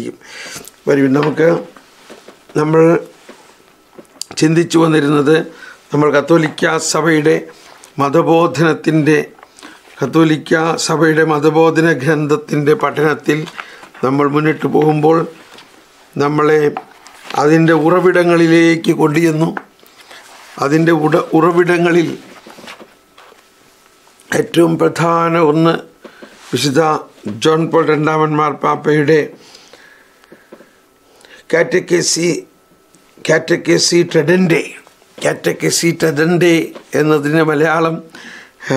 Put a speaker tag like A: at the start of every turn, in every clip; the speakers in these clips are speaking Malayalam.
A: ചെയ്യും വരും നമുക്ക് നമ്മൾ ചിന്തിച്ചു വന്നിരുന്നത് നമ്മൾ കത്തോലിക്ക സഭയുടെ മതബോധനത്തിൻ്റെ കത്തോലിക്ക സഭയുടെ മതബോധന ഗ്രന്ഥത്തിൻ്റെ പഠനത്തിൽ നമ്മൾ മുന്നിട്ട് പോകുമ്പോൾ നമ്മളെ അതിൻ്റെ ഉറവിടങ്ങളിലേക്ക് കൊണ്ടുചെന്നു അതിൻ്റെ ഉട ഉറവിടങ്ങളിൽ ഏറ്റവും പ്രധാന ഒന്ന് വിശുദ്ധ ജോൺ പോൾ രണ്ടാമൻ മാർപ്പാപ്പയുടെ കാറ്റക്കേസി കാറ്റക്കേസി ട്രെഡൻഡേ കാറ്റക്കേസി ട്രെഡൻഡേ എന്നതിന് മലയാളം ആ,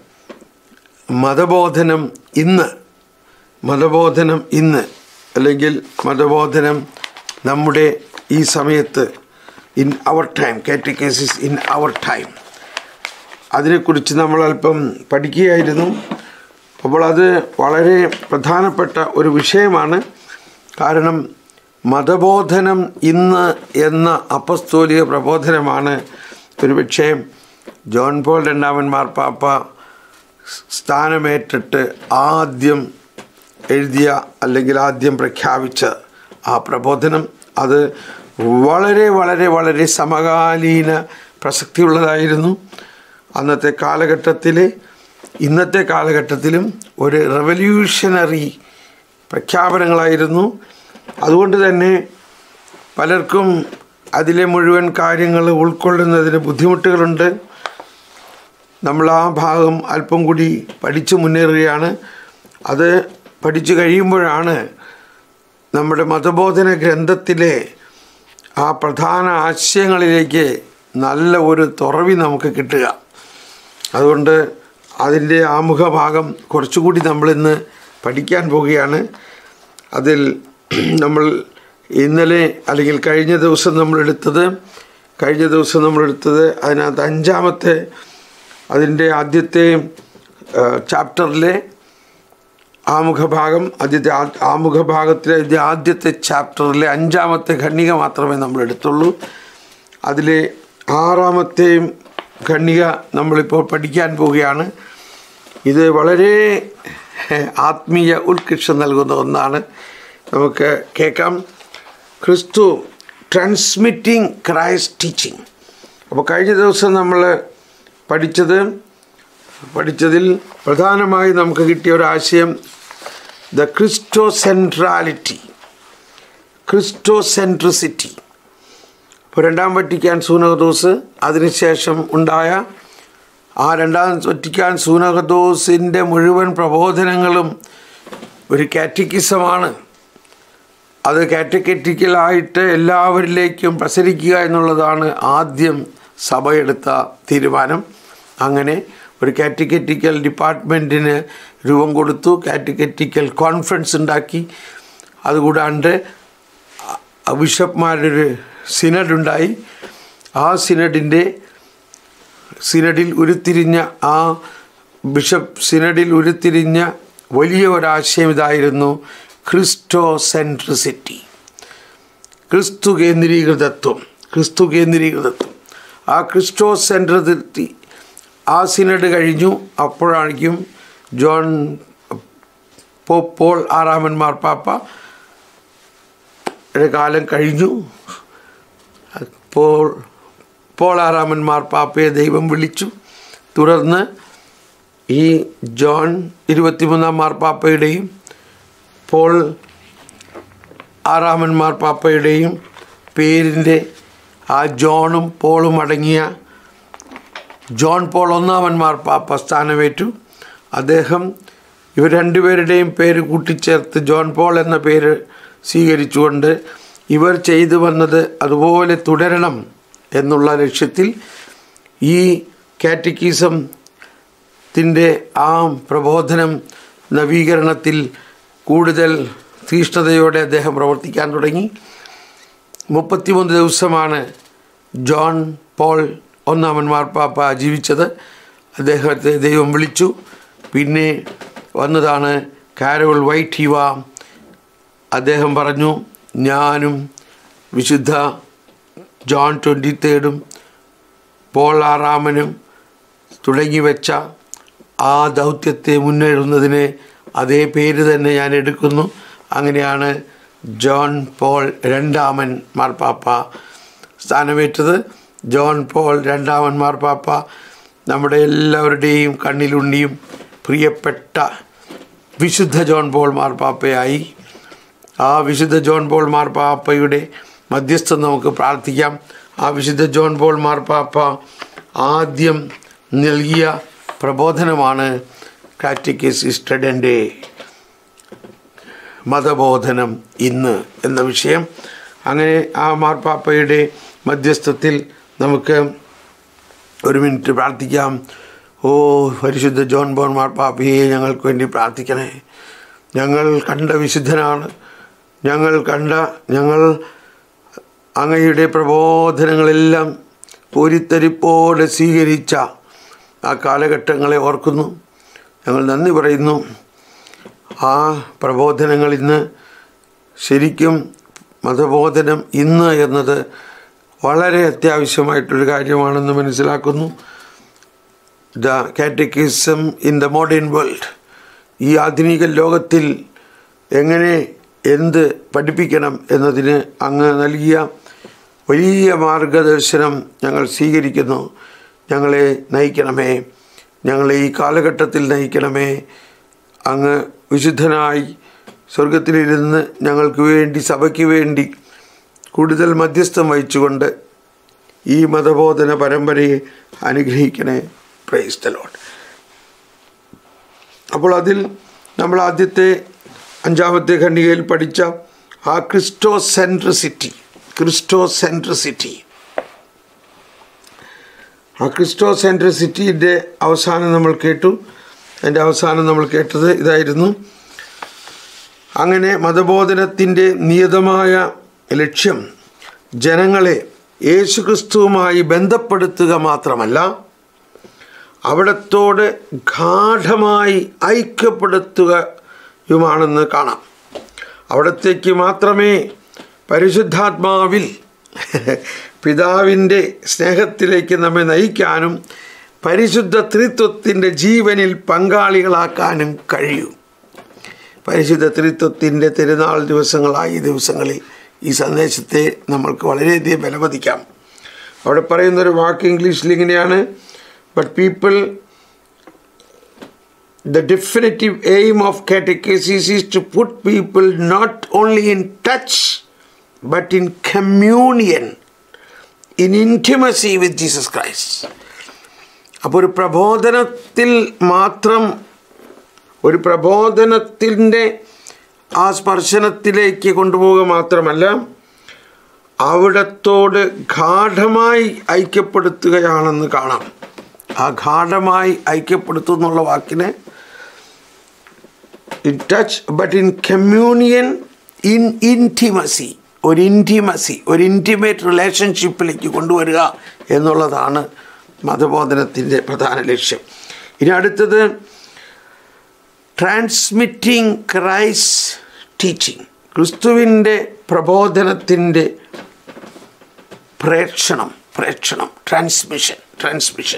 A: മതബോധനം ഇന്ന് മതബോധനം ഇന്ന് അല്ലെങ്കിൽ മതബോധനം നമ്മുടെ ഈ സമയത്ത് in our time catechesis in our time അതിനെക്കുറിച്ച് നമ്മൾ അല്പം പഠിക്കുകയായിരുന്നു അപ്പോൾ അത് വളരെ പ്രധാനപ്പെട്ട ഒരു വിഷയമാണ് കാരണം മതബോധനം ഇന്ന് എന്ന അപ്പസ്തോലിക പ്രബോധനമാണ് ഒരുപക്ഷെ ജോൺ പോൾ രണ്ടാമൻ മാർപ്പാപ്പ സ്ഥാനമേറ്റിട്ട് ആദ്യം എഴുതിയ അല്ലെങ്കിൽ ആദ്യം പ്രഖ്യാപിച്ച ആ പ്രബോധനം അത് വളരെ വളരെ വളരെ സമകാലീന പ്രസക്തിയുള്ളതായിരുന്നു അന്നത്തെ കാലഘട്ടത്തിൽ ഇന്നത്തെ കാലഘട്ടത്തിലും ഒരു റെവല്യൂഷണറി പ്രഖ്യാപനങ്ങളായിരുന്നു അതുകൊണ്ട് തന്നെ പലർക്കും അതിലെ മുഴുവൻ കാര്യങ്ങൾ ഉൾക്കൊള്ളുന്നതിന് ബുദ്ധിമുട്ടുകളുണ്ട് നമ്മൾ ആ ഭാഗം അല്പം കൂടി പഠിച്ചു മുന്നേറുകയാണ് അത് പഠിച്ചു കഴിയുമ്പോഴാണ് നമ്മുടെ മതബോധന ഗ്രന്ഥത്തിലെ ആ പ്രധാന ആശയങ്ങളിലേക്ക് നല്ല ഒരു തുറവി നമുക്ക് കിട്ടുക അതുകൊണ്ട് അതിൻ്റെ ആമുഖ ഭാഗം കുറച്ചുകൂടി നമ്മളിന്ന് പഠിക്കാൻ പോവുകയാണ് അതിൽ നമ്മൾ ഇന്നലെ അല്ലെങ്കിൽ കഴിഞ്ഞ ദിവസം നമ്മളെടുത്തത് കഴിഞ്ഞ ദിവസം നമ്മളെടുത്തത് അതിനകത്ത് അഞ്ചാമത്തെ അതിൻ്റെ ആദ്യത്തെ ചാപ്റ്ററിലെ ആമുഖഭാഗം ആദ്യത്തെ ആ- ആമുഖഭാഗത്തിലെ ഇതിൻ്റെ ആദ്യത്തെ ചാപ്റ്ററിലെ അഞ്ചാമത്തെ ഖണ്ഡിക മാത്രമേ നമ്മൾ എടുത്തുള്ളൂ അതിലെ ആറാമത്തെയും ഖണ്ഡിക നമ്മളിപ്പോൾ പഠിക്കാൻ പോവുകയാണ് ഇത് വളരെ ആത്മീയ ഉത്കൃഷ്ടം നൽകുന്ന ഒന്നാണ് നമുക്ക് കേൾക്കാം ക്രിസ്തു ട്രാൻസ്മിറ്റിംഗ് ക്രൈസ്റ്റ് ടീച്ചിങ് അപ്പോൾ കഴിഞ്ഞ ദിവസം നമ്മൾ പഠിച്ചത് പഠിച്ചതിൽ പ്രധാനമായി നമുക്ക് കിട്ടിയ ഒരു ആശയം the christocentrality christocentricity ഇപ്പോൾ രണ്ടാം വറ്റിക്കാൻ സൂനകദോസ് അതിനുശേഷം ഉണ്ടായ ആ രണ്ടാം വറ്റിക്കാൻ സൂനകദോസിൻ്റെ മുഴുവൻ പ്രബോധനങ്ങളും ഒരു കാറ്റക്കിസമാണ് അത് കാറ്റഗറ്റിക്കലായിട്ട് എല്ലാവരിലേക്കും പ്രസരിക്കുക എന്നുള്ളതാണ് ആദ്യം സഭയെടുത്ത തീരുമാനം അങ്ങനെ ഒരു കാറ്റഗറ്റിക്കൽ ഡിപ്പാർട്ട്മെൻറ്റിന് രൂപം കൊടുത്തു കാറ്റഗറ്റിക്കൽ കോൺഫറൻസ് ഉണ്ടാക്കി അതുകൂടാണ്ട് അ- ബിഷപ്പ്മാരുടെ ഒരു സിനഡ് ഉണ്ടായി ആ സിനഡിൻ്റെ സിനഡിൽ ഉരുത്തിരിഞ്ഞ ആ ബിഷപ്പ് സിനഡിൽ ഉരുത്തിരിഞ്ഞ വലിയ ഒരാശയം ഇതായിരുന്നു ക്രിസ്റ്റോ സെൻട്രിസിറ്റി ക്രിസ്തു കേന്ദ്രീകൃതത്വം ക്രിസ്തു കേന്ദ്രീകൃതത്വം ആ ക്രിസ്റ്റോ സെൻട്രിസിറ്റി ആ സിനഡ് കഴിഞ്ഞു അപ്പോഴായിരിക്കും ജോൺ പോ- പോൾ ആറാമൻ മാർപ്പാപ്പ യുടെ കാലം കഴിഞ്ഞു പോൾ പോൾ ആറാമൻ മാർപ്പാപ്പയെ ദൈവം വിളിച്ചു തുടർന്ന് ഈ ജോൺ ഇരുപത്തിമൂന്നാം മാർപ്പാപ്പയുടെയും പോൾ ആറാമൻ മാർപ്പാപ്പയുടെയും പേരിൻ്റെ ആ ജോണും പോളും അടങ്ങിയ ജോൺ പോൾ ഒന്നാമൻ മാർപ്പാപ്പ സ്ഥാനമേറ്റു അദ്ദേഹം ഇവർ രണ്ടുപേരുടെയും പേര് കൂട്ടിച്ചേർത്ത് ജോൺ പോൾ എന്ന പേര് സ്വീകരിച്ചുകൊണ്ട് ഇവർ ചെയ്തു വന്നത് അതുപോലെ തുടരണം എന്നുള്ള ലക്ഷ്യത്തിൽ ഈ കാറ്റക്കീസത്തിൻ്റെ ആ പ്രബോധനം നവീകരണത്തിൽ കൂടുതൽ തീഷ്ണതയോടെ അദ്ദേഹം പ്രവർത്തിക്കാൻ തുടങ്ങി മുപ്പത്തിമൂന്ന് ദിവസമാണ് ജോൺ പോൾ ഒന്നാമൻ മാർപ്പാപ്പ ജീവിച്ചത് അദ്ദേഹത്തെ ദൈവം വിളിച്ചു പിന്നെ വന്നതാണ് കാരോൾ വൈറ്റ് ഹിവ അദ്ദേഹം പറഞ്ഞു ഞാനും വിശുദ്ധ ജോൺ ട്വൻറ്റി തേർഡും പോൾ ആറാമനും തുടങ്ങി വെച്ച ആ ദൗത്യത്തെ മുന്നേറുന്നതിന് അതേ പേര് തന്നെ ഞാൻ എടുക്കുന്നു അങ്ങനെയാണ് ജോൺ പോൾ രണ്ടാമൻ മാർപ്പാപ്പ സ്ഥാനമേറ്റത് ജോൺ പോൾ രണ്ടാമൻ മാർപ്പാപ്പ നമ്മുടെ എല്ലാവരുടെയും കണ്ണിലുണ്ടിയും പ്രിയപ്പെട്ട വിശുദ്ധ ജോൺ പോൾ മാർപ്പാപ്പയായി ആ വിശുദ്ധ ജോൺ പോൾ മാർപ്പാപ്പയുടെ മധ്യസ്ഥം നമുക്ക് പ്രാർത്ഥിക്കാം ആ വിശുദ്ധ ജോൺ പോൾ മാർപ്പാപ്പ ആദ്യം നൽകിയ പ്രബോധനമാണ് കാറ്റിക്കസിസ് ട്രെഡൻ്റെ മതബോധനം ഇന്ന് എന്ന വിഷയം അങ്ങനെ ആ മാർപ്പാപ്പയുടെ മധ്യസ്ഥത്തിൽ നമുക്ക് ഒരു മിനിറ്റ് പ്രാർത്ഥിക്കാം ഓ പരിശുദ്ധ ജോൺ ബോൺ മാർപ്പാപ്പയെ ഞങ്ങൾക്ക് വേണ്ടി പ്രാർത്ഥിക്കണേ ഞങ്ങൾ കണ്ട വിശുദ്ധനാണ് ഞങ്ങൾ കണ്ട ഞങ്ങൾ അങ്ങയുടെ പ്രബോധനങ്ങളെല്ലാം പൊരിത്തരിപ്പോടെ സ്വീകരിച്ച ആ കാലഘട്ടങ്ങളെ ഓർക്കുന്നു ഞങ്ങൾ നന്ദി പറയുന്നു ആ പ്രബോധനങ്ങൾ ഇന്ന് ശരിക്കും മതബോധനം ഇന്ന് എന്നത് വളരെ അത്യാവശ്യമായിട്ടൊരു കാര്യമാണെന്ന് മനസ്സിലാക്കുന്നു the catechism in the modern world ഈ ആധുനിക ലോകത്തിൽ എങ്ങനെ എന്ത് പഠിപ്പിക്കണം എന്നതിന് അങ്ങ് നൽകിയ വലിയ മാർഗദർശനം ഞങ്ങൾ സ്വീകരിക്കുന്നു ഞങ്ങളെ നയിക്കണമേ ഞങ്ങളെ ഈ കാലഘട്ടത്തിൽ നയിക്കണമേ അങ്ങ് വിശുദ്ധനായി സ്വർഗത്തിലിരുന്ന് ഞങ്ങൾക്ക് വേണ്ടി സഭയ്ക്ക് വേണ്ടി കൂടുതൽ മധ്യസ്ഥം വഹിച്ചുകൊണ്ട് ഈ മതബോധന പരമ്പരയെ അനുഗ്രഹിക്കണേ പ്രൈസ് ദ ലോഡ് അപ്പോൾ അതിൽ നമ്മൾ ആദ്യത്തെ അഞ്ചാമത്തെ ഖണ്ഡികയിൽ പഠിച്ച ആ ക്രിസ്റ്റോ സെൻട്രിസിറ്റി ക്രിസ്റ്റോ സെൻട്രിസിറ്റി ആ ക്രിസ്റ്റോ സെൻട്രിസിറ്റിയുടെ അവസാനം നമ്മൾ കേട്ടു അതിൻ്റെ അവസാനം നമ്മൾ കേട്ടത് ഇതായിരുന്നു അങ്ങനെ മതബോധനത്തിൻ്റെ നിയതമായ ലക്ഷ്യം ജനങ്ങളെ യേശുക്രിസ്തുവുമായി ബന്ധപ്പെടുത്തുക മാത്രമല്ല അവിടത്തോട് ഗാഠമായി ഐക്യപ്പെടുത്തുകയുമാണെന്ന് കാണാം അവിടത്തേക്ക് മാത്രമേ പരിശുദ്ധാത്മാവിൽ പിതാവിൻ്റെ സ്നേഹത്തിലേക്ക് നമ്മെ നയിക്കാനും പരിശുദ്ധ ത്രിത്വത്തിൻ്റെ ജീവനിൽ പങ്കാളികളാക്കാനും കഴിയൂ പരിശുദ്ധ ത്രിത്വത്തിൻ്റെ തിരുനാൾ ദിവസങ്ങളായി ഈ ദിവസങ്ങളിൽ ഈ സന്ദേശത്തെ നമ്മൾക്ക് വളരെയധികം വിലമതിക്കാം അവിടെ പറയുന്നൊരു വാക്ക് ഇംഗ്ലീഷിൽ ഇങ്ങനെയാണ് but people the definitive aim of catechesis is to put people not only in touch but in communion in intimacy with Jesus Christ അപ്പോൾ ഒരു പ്രബോധനത്തിൽ മാത്രം ഒരു പ്രബോധനത്തിൻ്റെ ആ സ്പർശനത്തിലേക്ക് കൊണ്ടുപോവുക മാത്രമല്ല അവിടത്തോട് ഗാഠമായി ഐക്യപ്പെടുത്തുകയാണെന്ന് കാണാം ആ ഗാഠമായി ഐക്യപ്പെടുത്തുന്നുള്ള വാക്കിന് in touch but in communion in intimacy ഒരു ഇൻറ്റിമസി ഒരു ഇൻറ്റിമേറ്റ് റിലേഷൻഷിപ്പിലേക്ക് കൊണ്ടുവരിക എന്നുള്ളതാണ് മതബോധനത്തിൻ്റെ പ്രധാന ലക്ഷ്യം ഇനി അടുത്തത് ട്രാൻസ്മിറ്റിംഗ് ക്രൈസ്റ്റ് ടീച്ചിങ് ക്രിസ്തുവിൻ്റെ പ്രബോധനത്തിൻ്റെ പ്രേക്ഷണം പ്രേക്ഷണം transmission transmission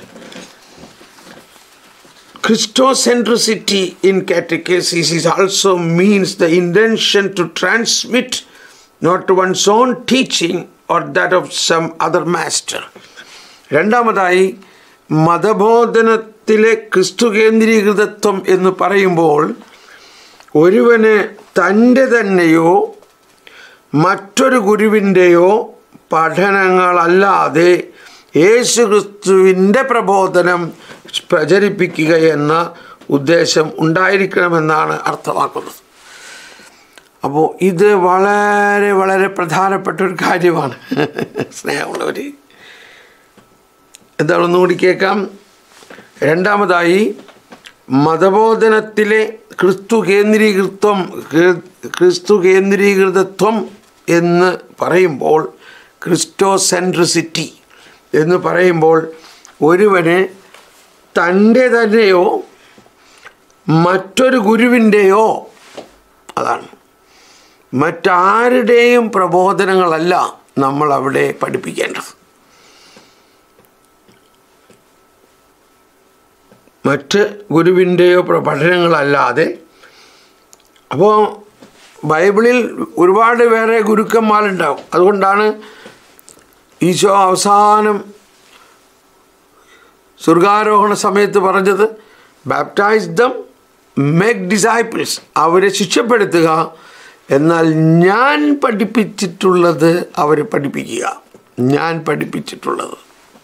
A: Christocentricity in catechesis is also means the intention to transmit not one's own teaching or that of some other master. രണ്ടാമതായി മതബോധനത്തിലെ ക്രിസ്തു കേന്ദ്രീകൃതത്വം എന്ന് പറയുമ്പോൾ ഒരുവന് തൻ്റെ തന്നെയോ മറ്റൊരു ഗുരുവിൻ്റെയോ പഠനങ്ങളല്ലാതെ യേശു ക്രിസ്തുവിൻ്റെ പ്രബോധനം പ്രചരിപ്പിക്കുക എന്ന ഉദ്ദേശം ഉണ്ടായിരിക്കണമെന്നാണ് അർത്ഥമാക്കുന്നത് അപ്പോൾ ഇത് വളരെ വളരെ പ്രധാനപ്പെട്ട ഒരു കാര്യമാണ് സ്നേഹമുള്ളവർ എന്താണെന്നും കൂടി കേൾക്കാം രണ്ടാമതായി മതബോധനത്തിലെ ക്രിസ്തു കേന്ദ്രീകൃത്വം ക്രിസ്തു കേന്ദ്രീകൃതത്വം എന്ന് പറയുമ്പോൾ ക്രിസ്റ്റോ സെൻട്രിസിറ്റി എന്ന് പറയുമ്പോൾ ഒരുവന് തൻ്റെ തന്നെയോ മറ്റൊരു ഗുരുവിൻ്റെയോ അതാണ് മറ്റാരുടെയും പ്രബോധനങ്ങളല്ല നമ്മൾ അവിടെ പഠിപ്പിക്കേണ്ടത് മറ്റ് ഗുരുവിൻ്റെയോ പഠനങ്ങളല്ലാതെ അപ്പോൾ ബൈബിളിൽ ഒരുപാട് വേറെ ഗുരുക്കന്മാരുണ്ടാവും അതുകൊണ്ടാണ് ഈശോ അവസാനം സ്വർഗാരോഹണ സമയത്ത് പറഞ്ഞത് ബാപ്റ്റൈസ് ദം മേക്ക് ഡിസൈപ്പിൾസ് അവരെ ശിക്ഷപ്പെടുത്തുക എന്നാൽ ഞാൻ പഠിപ്പിച്ചിട്ടുള്ളത് അവരെ പഠിപ്പിക്കുക ഞാൻ പഠിപ്പിച്ചിട്ടുള്ളത്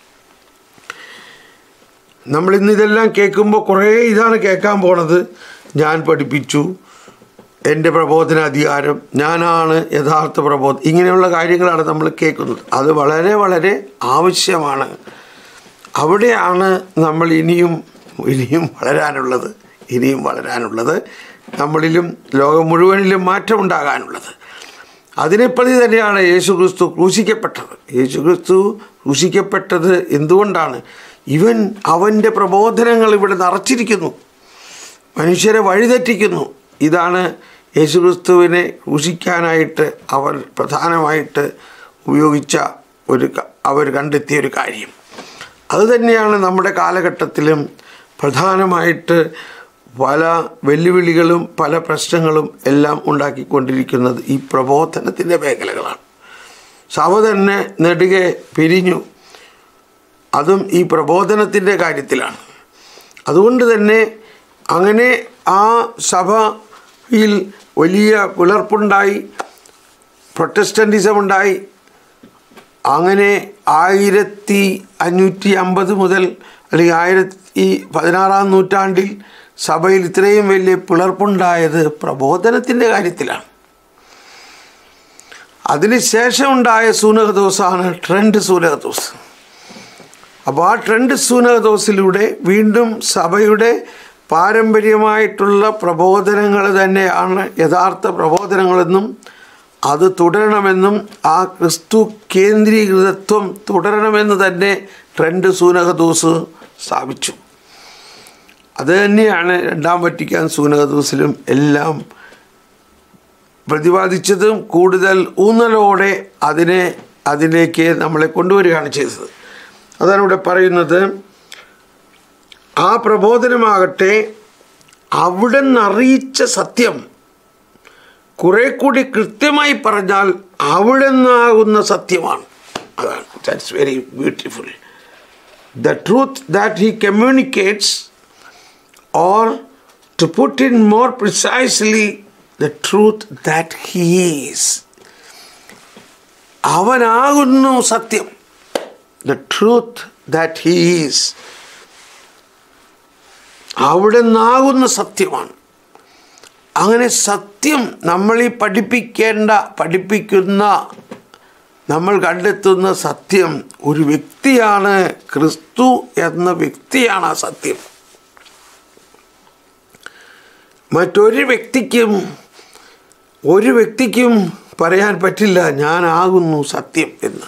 A: നമ്മൾ ഇന്ന് ഇതെല്ലാം കേൾക്കുമ്പോൾ കുറേ ഇതാണ് കേൾക്കാൻ പോണത് ഞാൻ പഠിപ്പിച്ചു എൻ്റെ പ്രബോധന അധികാരം ഞാനാണ് യഥാർത്ഥ പ്രബോധം ഇങ്ങനെയുള്ള കാര്യങ്ങളാണ് നമ്മൾ കേൾക്കുന്നത് അത് വളരെ വളരെ ആവശ്യമാണ് അവിടെയാണ് നമ്മൾ ഇനിയും ഇനിയും വളരാനുള്ളത് ഇനിയും വളരാനുള്ളത് നമ്മളിലും ലോകം മുഴുവനിലും മാറ്റമുണ്ടാകാനുള്ളത് അതിനെപ്പറ്റി തന്നെയാണ് യേശു ക്രിസ്തു ക്രൂശിക്കപ്പെട്ടത് യേശു ക്രിസ്തു ക്രൂശിക്കപ്പെട്ടത് എന്തുകൊണ്ടാണ് ഇവൻ അവൻ്റെ പ്രബോധനങ്ങൾ ഇവിടെ നിറച്ചിരിക്കുന്നു മനുഷ്യരെ വഴിതെറ്റിക്കുന്നു ഇതാണ് യേശുക്രിസ്തുവിനെ ക്രൂശിക്കാനായിട്ട് അവർ പ്രധാനമായിട്ട് ഉപയോഗിച്ച ഒരു ക- അവർ കണ്ടെത്തിയ ഒരു കാര്യം അതുതന്നെയാണ് നമ്മുടെ കാലഘട്ടത്തിലും പ്രധാനമായിട്ട് പല വെല്ലുവിളികളും പല പ്രശ്നങ്ങളും എല്ലാം ഉണ്ടാക്കിക്കൊണ്ടിരിക്കുന്നത് ഈ പ്രബോധനത്തിൻ്റെ മേഖലകളാണ് സഭ തന്നെ നെടുകെ പിരിഞ്ഞു അതും ഈ പ്രബോധനത്തിൻ്റെ കാര്യത്തിലാണ് അതുകൊണ്ട് തന്നെ അങ്ങനെ ആ സഭയിൽ വലിയ പുലർപ്പുണ്ടായി പ്രൊട്ടസ്റ്റൻറ്റിസം ഉണ്ടായി അങ്ങനെ ആയിരത്തി അഞ്ഞൂറ്റി അമ്പത് മുതൽ അല്ലെങ്കിൽ ആയിരത്തി പതിനാറാം നൂറ്റാണ്ടിൽ സഭയിൽ ഇത്രയും വലിയ പിളർപ്പുണ്ടായത് പ്രബോധനത്തിൻ്റെ കാര്യത്തിലാണ് അതിനുശേഷം ഉണ്ടായ സൂനകദോസാണ് ട്രെൻഡ് സൂനകദോസ് അപ്പോൾ ആ ട്രെൻഡ് സൂനകദോസിലൂടെ വീണ്ടും സഭയുടെ പാരമ്പര്യമായിട്ടുള്ള പ്രബോധനങ്ങൾ തന്നെയാണ് യഥാർത്ഥ പ്രബോധനങ്ങളെന്നും അത് തുടരണമെന്നും ആ ക്രിസ്തു കേന്ദ്രീകൃതത്വം തുടരണമെന്ന് തന്നെ ട്രെൻഡ് സൂനകദോസ് സ്ഥാപിച്ചു അത് തന്നെയാണ് രണ്ടാം വറ്റിക്കാൻ സൂനകദോസിലും എല്ലാം പ്രതിപാദിച്ചതും കൂടുതൽ ഊന്നലോടെ അതിനെ അതിലേക്ക് നമ്മളെ കൊണ്ടുവരികയാണ് ചെയ്തത് അതാണ് ഇവിടെ പറയുന്നത് ആ പ്രബോധനമാകട്ടെ അവിടെ നിന്ന് അറിയിച്ച സത്യം കുറെ കൂടി കൃത്യമായി പറഞ്ഞാൽ അവിടെ നിന്നാകുന്ന സത്യമാണ് അതാണ് that's very beautiful the truth that he communicates or to put in more precisely the truth that he is അവനാകുന്നു സത്യം the truth that he is അവിടെ നിന്നാകുന്ന സത്യമാണ് അങ്ങനെ സത്യം നമ്മൾ ഈ പഠിപ്പിക്കേണ്ട പഠിപ്പിക്കുന്ന നമ്മൾ കണ്ടെത്തുന്ന സത്യം ഒരു വ്യക്തിയാണ് ക്രിസ്തു എന്ന വ്യക്തിയാണ് ആ സത്യം മറ്റൊരു വ്യക്തിക്കും ഒരു വ്യക്തിക്കും പറയാൻ പറ്റില്ല ഞാനാകുന്നു സത്യം എന്ന്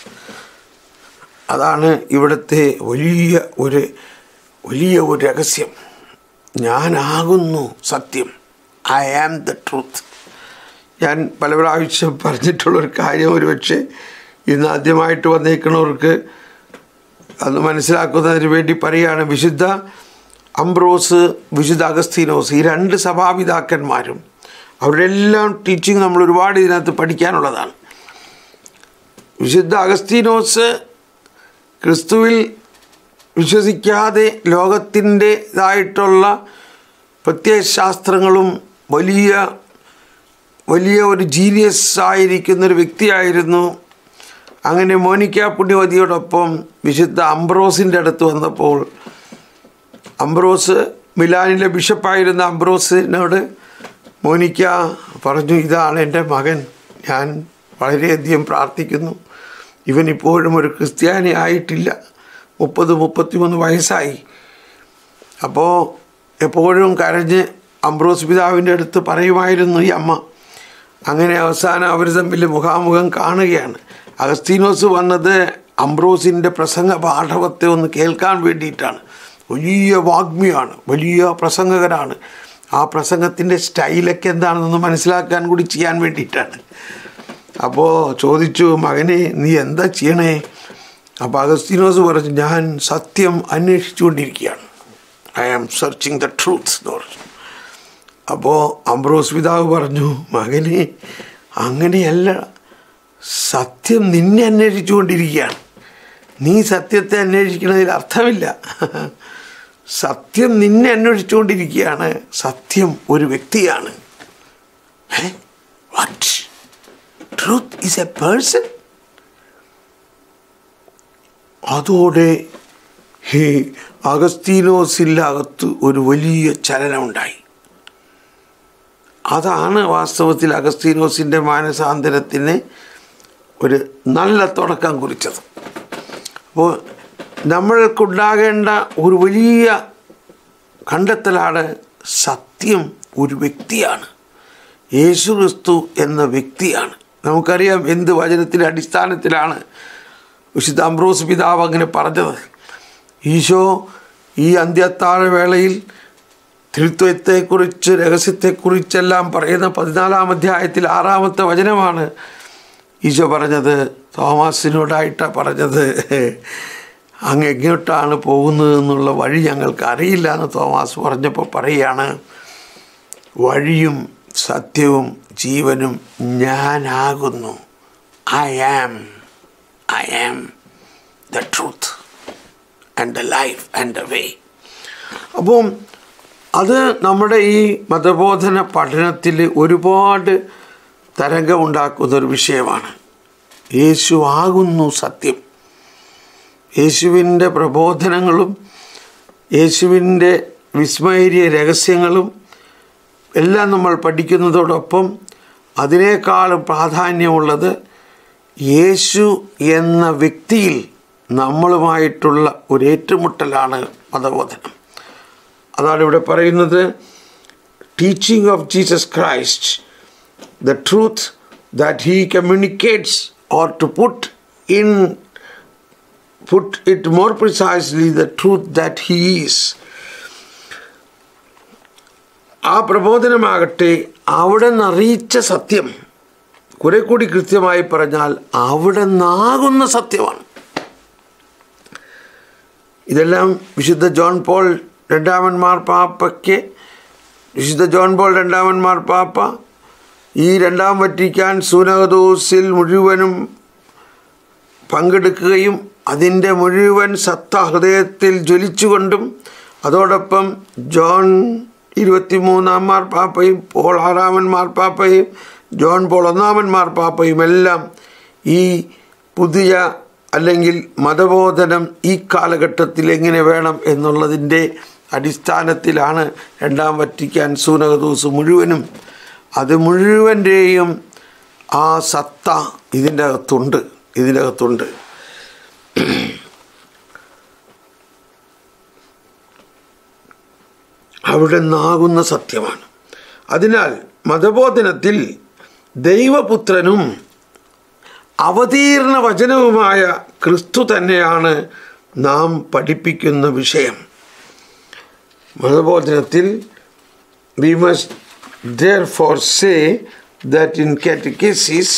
A: അതാണ് ഇവിടുത്തെ വലിയ ഒരു വലിയ ഒരു രഹസ്യം ഞാനാകുന്നു സത്യം ഐ ആം ദ ട്രൂത്ത് ഞാൻ പല പ്രാവശ്യം പറഞ്ഞിട്ടുള്ളൊരു കാര്യം ഒരു പക്ഷേ ഇന്ന് ആദ്യമായിട്ട് വന്നേക്കുന്നവർക്ക് അത് മനസ്സിലാക്കുന്നതിന് വേണ്ടി പറയുകയാണ് വിശുദ്ധ അംബ്രോസ് വിശുദ്ധ അഗസ്തീനോസ് ഈ രണ്ട് സഭാപിതാക്കന്മാരും അവരുടെ എല്ലാം ടീച്ചിങ് നമ്മൾ ഒരുപാട് ഇതിനകത്ത് പഠിക്കാനുള്ളതാണ് വിശുദ്ധ അഗസ്തീനോസ് ക്രിസ്തുവിൽ വിശ്വസിക്കാതെ ലോകത്തിൻ്റെതായിട്ടുള്ള പ്രത്യയശാസ്ത്രങ്ങളും വലിയ വലിയ ഒരു ജീനിയസ് ആയിരിക്കുന്നൊരു വ്യക്തിയായിരുന്നു അങ്ങനെ മോനിക്ക പുണ്യവതിയോടൊപ്പം വിശുദ്ധ അംബ്രോസിൻ്റെ അടുത്ത് വന്നപ്പോൾ അംബ്രോസ് മിലാനിലെ ബിഷപ്പായിരുന്ന അംബ്രോസിനോട് മോനിക്ക പറഞ്ഞു ഇതാണ് എൻ്റെ മകൻ ഞാൻ വളരെയധികം പ്രാർത്ഥിക്കുന്നു ഇവൻ ഇപ്പോഴും ഒരു ക്രിസ്ത്യാനി ആയിട്ടില്ല മുപ്പത് മുപ്പത്തിമൂന്ന് വയസ്സായി അപ്പോൾ എപ്പോഴും കരഞ്ഞ് അംബ്രോസ് പിതാവിൻ്റെ അടുത്ത് പറയുമായിരുന്നു ഈ അമ്മ അങ്ങനെ അവസാനം അവർ തമ്മിൽ മുഖാമുഖം കാണുകയാണ് അഗസ്തീനോസ് വന്നത് അംബ്രോസിൻ്റെ പ്രസംഗ പാഠവത്തെ ഒന്ന് കേൾക്കാൻ വേണ്ടിയിട്ടാണ് വലിയ വാഗ്മിയാണ് വലിയ പ്രസംഗകനാണ് ആ പ്രസംഗത്തിൻ്റെ സ്റ്റൈലൊക്കെ എന്താണെന്നൊന്ന് മനസ്സിലാക്കാൻ കൂടി ചെയ്യാൻ വേണ്ടിയിട്ടാണ് അപ്പോൾ ചോദിച്ചു മകനെ നീ എന്താ ചെയ്യണേ അപ്പോൾ അഗസ്തീനോസ് പറഞ്ഞു ഞാൻ സത്യം അന്വേഷിച്ചുകൊണ്ടിരിക്കുകയാണ് I am searching the truth എന്ന് പറഞ്ഞു അപ്പോൾ അംബ്രോസ് പിതാവ് പറഞ്ഞു മകനെ അങ്ങനെയല്ല സത്യം നിന്നെ അന്വേഷിച്ചുകൊണ്ടിരിക്കുകയാണ് നീ സത്യത്തെ അന്വേഷിക്കുന്നതിൽ അർത്ഥമില്ല സത്യം നിന്നെ അന്വേഷിച്ചുകൊണ്ടിരിക്കുകയാണ് സത്യം ഒരു വ്യക്തിയാണ് what truth is a person അതോടെ ഈ അഗസ്തീനോസിൻ്റെ അകത്ത് ഒരു വലിയ ചലനമുണ്ടായി അതാണ് വാസ്തവത്തിൽ അഗസ്തീനോസിൻ്റെ മാനസാന്തരത്തിന് ഒരു നല്ല തുടക്കം കുറിച്ചത് അപ്പോൾ നമ്മൾക്കുണ്ടാകേണ്ട ഒരു വലിയ കണ്ടെത്തലാണ് സത്യം ഒരു വ്യക്തിയാണ് യേശു ക്രിസ്തു എന്ന വ്യക്തിയാണ് നമുക്കറിയാം എന്ത് വചനത്തിൻ്റെ അടിസ്ഥാനത്തിലാണ് വിശുദ്ധ അംബ്രോസ് പിതാവ് അങ്ങനെ പറഞ്ഞത് ഈശോ ഈ അന്ത്യത്താഴ വേളയിൽ തിരുത്വത്തെക്കുറിച്ച് രഹസ്യത്തെക്കുറിച്ചെല്ലാം പറയുന്ന പതിനാലാം അധ്യായത്തിൽ ആറാമത്തെ വചനമാണ് ഈശോ പറഞ്ഞത് തോമാസിനോടായിട്ടാണ് പറഞ്ഞത് അങ്ങ് എങ്ങോട്ടാണ് പോകുന്നത് എന്നുള്ള വഴി ഞങ്ങൾക്ക് അറിയില്ല എന്ന് തോമാസ് പറഞ്ഞപ്പോൾ പറയുകയാണ് വഴിയും സത്യവും ജീവനും ഞാനാകുന്നു I am I am the truth and the life and the way അപ്പം അത് നമ്മുടെ ഈ മതബോധന പഠനത്തിൽ ഒരുപാട് തരംഗമുണ്ടാക്കുന്ന ഒരു വിഷയമാണ് യേശു ആകുന്നു സത്യം യേശുവിൻ്റെ പ്രബോധനങ്ങളും യേശുവിൻ്റെ വിസ്മയേറിയ രഹസ്യങ്ങളും എല്ലാം നമ്മൾ പഠിക്കുന്നതോടൊപ്പം അതിനേക്കാളും പ്രാധാന്യമുള്ളത് യേശു എന്ന വ്യക്തിയിൽ നമ്മളുമായിട്ടുള്ള ഒരു ഏറ്റുമുട്ടലാണ് മതബോധനം അതാണ് ഇവിടെ പറയുന്നത് teaching of Jesus Christ the truth that he communicates or to put in put it more precisely the truth that he is ആ പ്രബോധനമാകട്ടെ അവിടെ നിന്ന് അറിയിച്ച സത്യം കുറെ കൂടി കൃത്യമായി പറഞ്ഞാൽ അവിടെ നിന്നാകുന്ന സത്യമാണ് ഇതെല്ലാം വിശുദ്ധ ജോൺ പോൾ രണ്ടാമൻ മാർപ്പാപ്പയ്ക്ക് വിശുദ്ധ ജോൺ പോൾ രണ്ടാമൻ മാർപ്പാപ്പ ഈ രണ്ടാം വറ്റിക്കാൻ സൂനകദോസിൽ മുഴുവനും പങ്കെടുക്കുകയും അതിൻ്റെ മുഴുവൻ സത്ത ഹൃദയത്തിൽ ജ്വലിച്ചുകൊണ്ടും അതോടൊപ്പം ജോൺ ഇരുപത്തിമൂന്നാം മാർപ്പാപ്പയും പോൾ ആറാമൻ മാർപ്പാപ്പയും ജോൺ പോൾ ഒന്നാമൻ മാർപ്പാപ്പയും എല്ലാം ഈ പുതിയ അല്ലെങ്കിൽ മതബോധനം ഈ കാലഘട്ടത്തിൽ എങ്ങനെ വേണം എന്നുള്ളതിൻ്റെ അടിസ്ഥാനത്തിലാണ് രണ്ടാം വറ്റിക്കാൻ സൂനകദോസ് മുഴുവനും അത് മുഴുവൻ്റെയും ആ സത്ത ഇതിൻ്റെ അകത്തുണ്ട് ഇതിൻ്റെ അകത്തുണ്ട് അവിടെ നിന്നാകുന്ന സത്യമാണ് അതിനാൽ മതബോധനത്തിൽ ദൈവപുത്രനും അവതീർണ വചനവുമായ ക്രിസ്തു തന്നെയാണ് നാം പഠിപ്പിക്കുന്ന വിഷയം മതബോധനത്തിൽ we must therefore say that in catechesis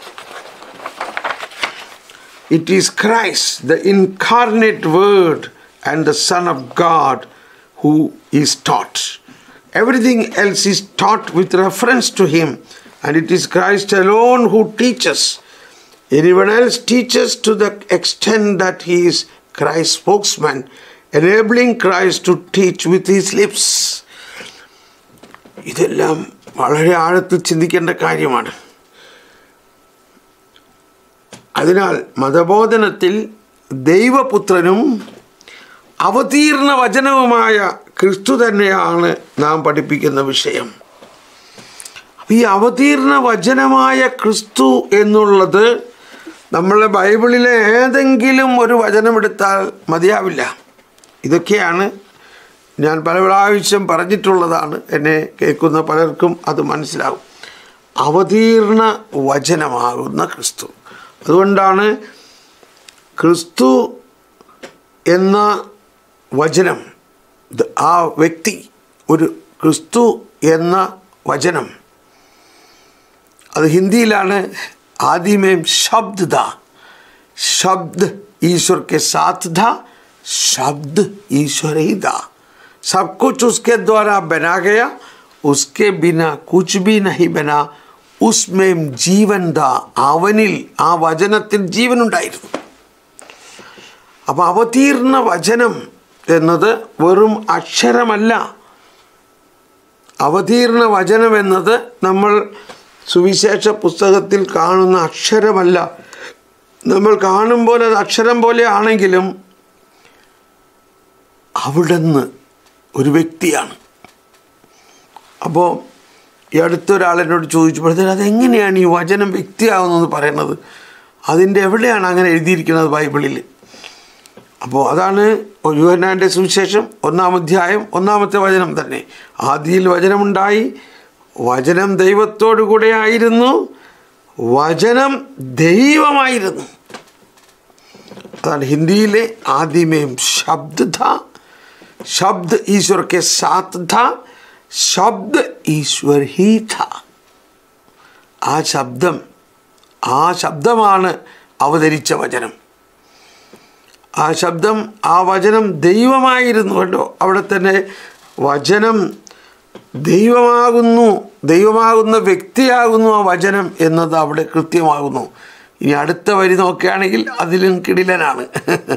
A: It is Christ, the incarnate Word and the Son of God, who is taught. Everything else is taught with reference to Him, and it is Christ alone who teaches. Anyone else teaches to the extent that he is Christ's spokesman, enabling Christ to teach with his lips. ഇതെല്ലാം വളരെ ആഴത്തിൽ ചിന്തിക്കേണ്ട കാര്യമാണ് അതിനാൽ മതബോധനത്തിൽ ദൈവപുത്രനും അവതീർണ വചനവുമായ ക്രിസ്തു തന്നെയാണ് നാം പഠിപ്പിക്കുന്ന വിഷയം ഈ അവതീർണ വചനമായ ക്രിസ്തു എന്നുള്ളത് നമ്മളെ ബൈബിളിലെ ഏതെങ്കിലും ഒരു വചനമെടുത്താൽ മതിയാവില്ല ഇതൊക്കെയാണ് ഞാൻ പല പ്രാവശ്യം പറഞ്ഞിട്ടുള്ളതാണ് എന്നെ കേൾക്കുന്ന പലർക്കും അത് മനസ്സിലാവും അവതീർണ വചനമാകുന്ന ക്രിസ്തു അതുകൊണ്ടാണ് ക്രിസ്തു എന്ന വചനം ദ- ആ വ്യക്തി ഒരു ക്രിസ്തു എന്ന വചനം അത് ഹിന്ദിയിലാണ് ആദ്യമേ ശബ്ദ ഥ शब्द ईश्वर के साथ था शब्द ईश्वर ही था सब कुछ उसके द्वारा बना गया ഉസ്കെ ബിന കുച്ച് ബി നഹി ബന ഉസ്മേം ജീവൻ ദാ അവനിൽ ആ വചനത്തിൽ ജീവനുണ്ടായിരുന്നു അപ്പോൾ അവതീർണ വചനം എന്നത് വെറും അക്ഷരമല്ല അവതീർണ വചനം എന്നത് നമ്മൾ സുവിശേഷ പുസ്തകത്തിൽ കാണുന്ന അക്ഷരമല്ല നമ്മൾ കാണുമ്പോൾ അത് അക്ഷരം പോലെ ആണെങ്കിലും അവിടുന്ന് ഒരു വ്യക്തിയാണ് അപ്പോൾ ഈ അടുത്തൊരാളെന്നോട് ചോദിച്ചപ്പോഴത്തേന് അതെങ്ങനെയാണ് ഈ വചനം വ്യക്തിയാകുന്നതെന്ന് പറയുന്നത് അതിൻ്റെ എവിടെയാണ് അങ്ങനെ എഴുതിയിരിക്കുന്നത് ബൈബിളിൽ അപ്പോൾ അതാണ് യുവനാൻ്റെ സുവിശേഷം ഒന്നാം അധ്യായം ഒന്നാമത്തെ വചനം തന്നെ ആദിയിൽ വചനമുണ്ടായി വചനം ദൈവത്തോടു കൂടെ ആയിരുന്നു വചനം ദൈവമായിരുന്നു അതാണ് ഹിന്ദിയിലെ ആദ്യമേം ശബ്ദ ഥ ശബ്ദ ഈശ്വർ കെ സാത്ത് ഥ ശബ്ദ ഈശ്വർ ഹി ഥ ആ ശബ്ദം ആ ശബ്ദമാണ് അവതരിച്ച വചനം ആ ശബ്ദം ആ വചനം ദൈവമായിരുന്നു കേട്ടോ അവിടെ തന്നെ വചനം ദൈവമാകുന്നു ദൈവമാകുന്ന വ്യക്തിയാകുന്നു ആ വചനം എന്നത് അവിടെ കൃത്യമാകുന്നു ഇനി അടുത്ത വരി നോക്കുകയാണെങ്കിൽ അതിലും കിടിലനാണ്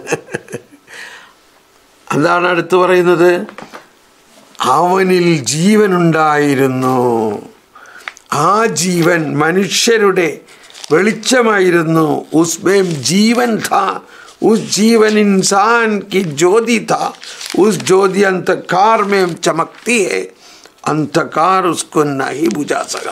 A: അതാണ് അടുത്ത് പറയുന്നത് അവനിൽ ജീവനുണ്ടായിരുന്നു ആ ജീവൻ മനുഷ്യരുടെ വെളിച്ചമായിരുന്നു ഉസ്മേം ജീവൻ ഥാ उस जीवन इंसान की ज्योति था उस ज्योति अंधकार में चमकती है अंधकार उसको नहीं बुझा सका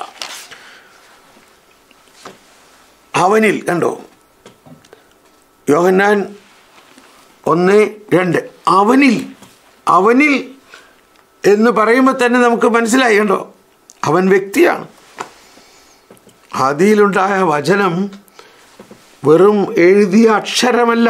A: അവനിൽ കണ്ടോ യോഹന്നാൻ ഒന്ന് രണ്ട് അവനിൽ അവനിൽ എന്ന് പറയുമ്പോൾ തന്നെ നമുക്ക് മനസ്സിലായി കണ്ടോ അവൻ വ്യക്തിയാണ് ആദിയിലുണ്ടായ വചനം വെറും എഴുതിയ അക്ഷരമല്ല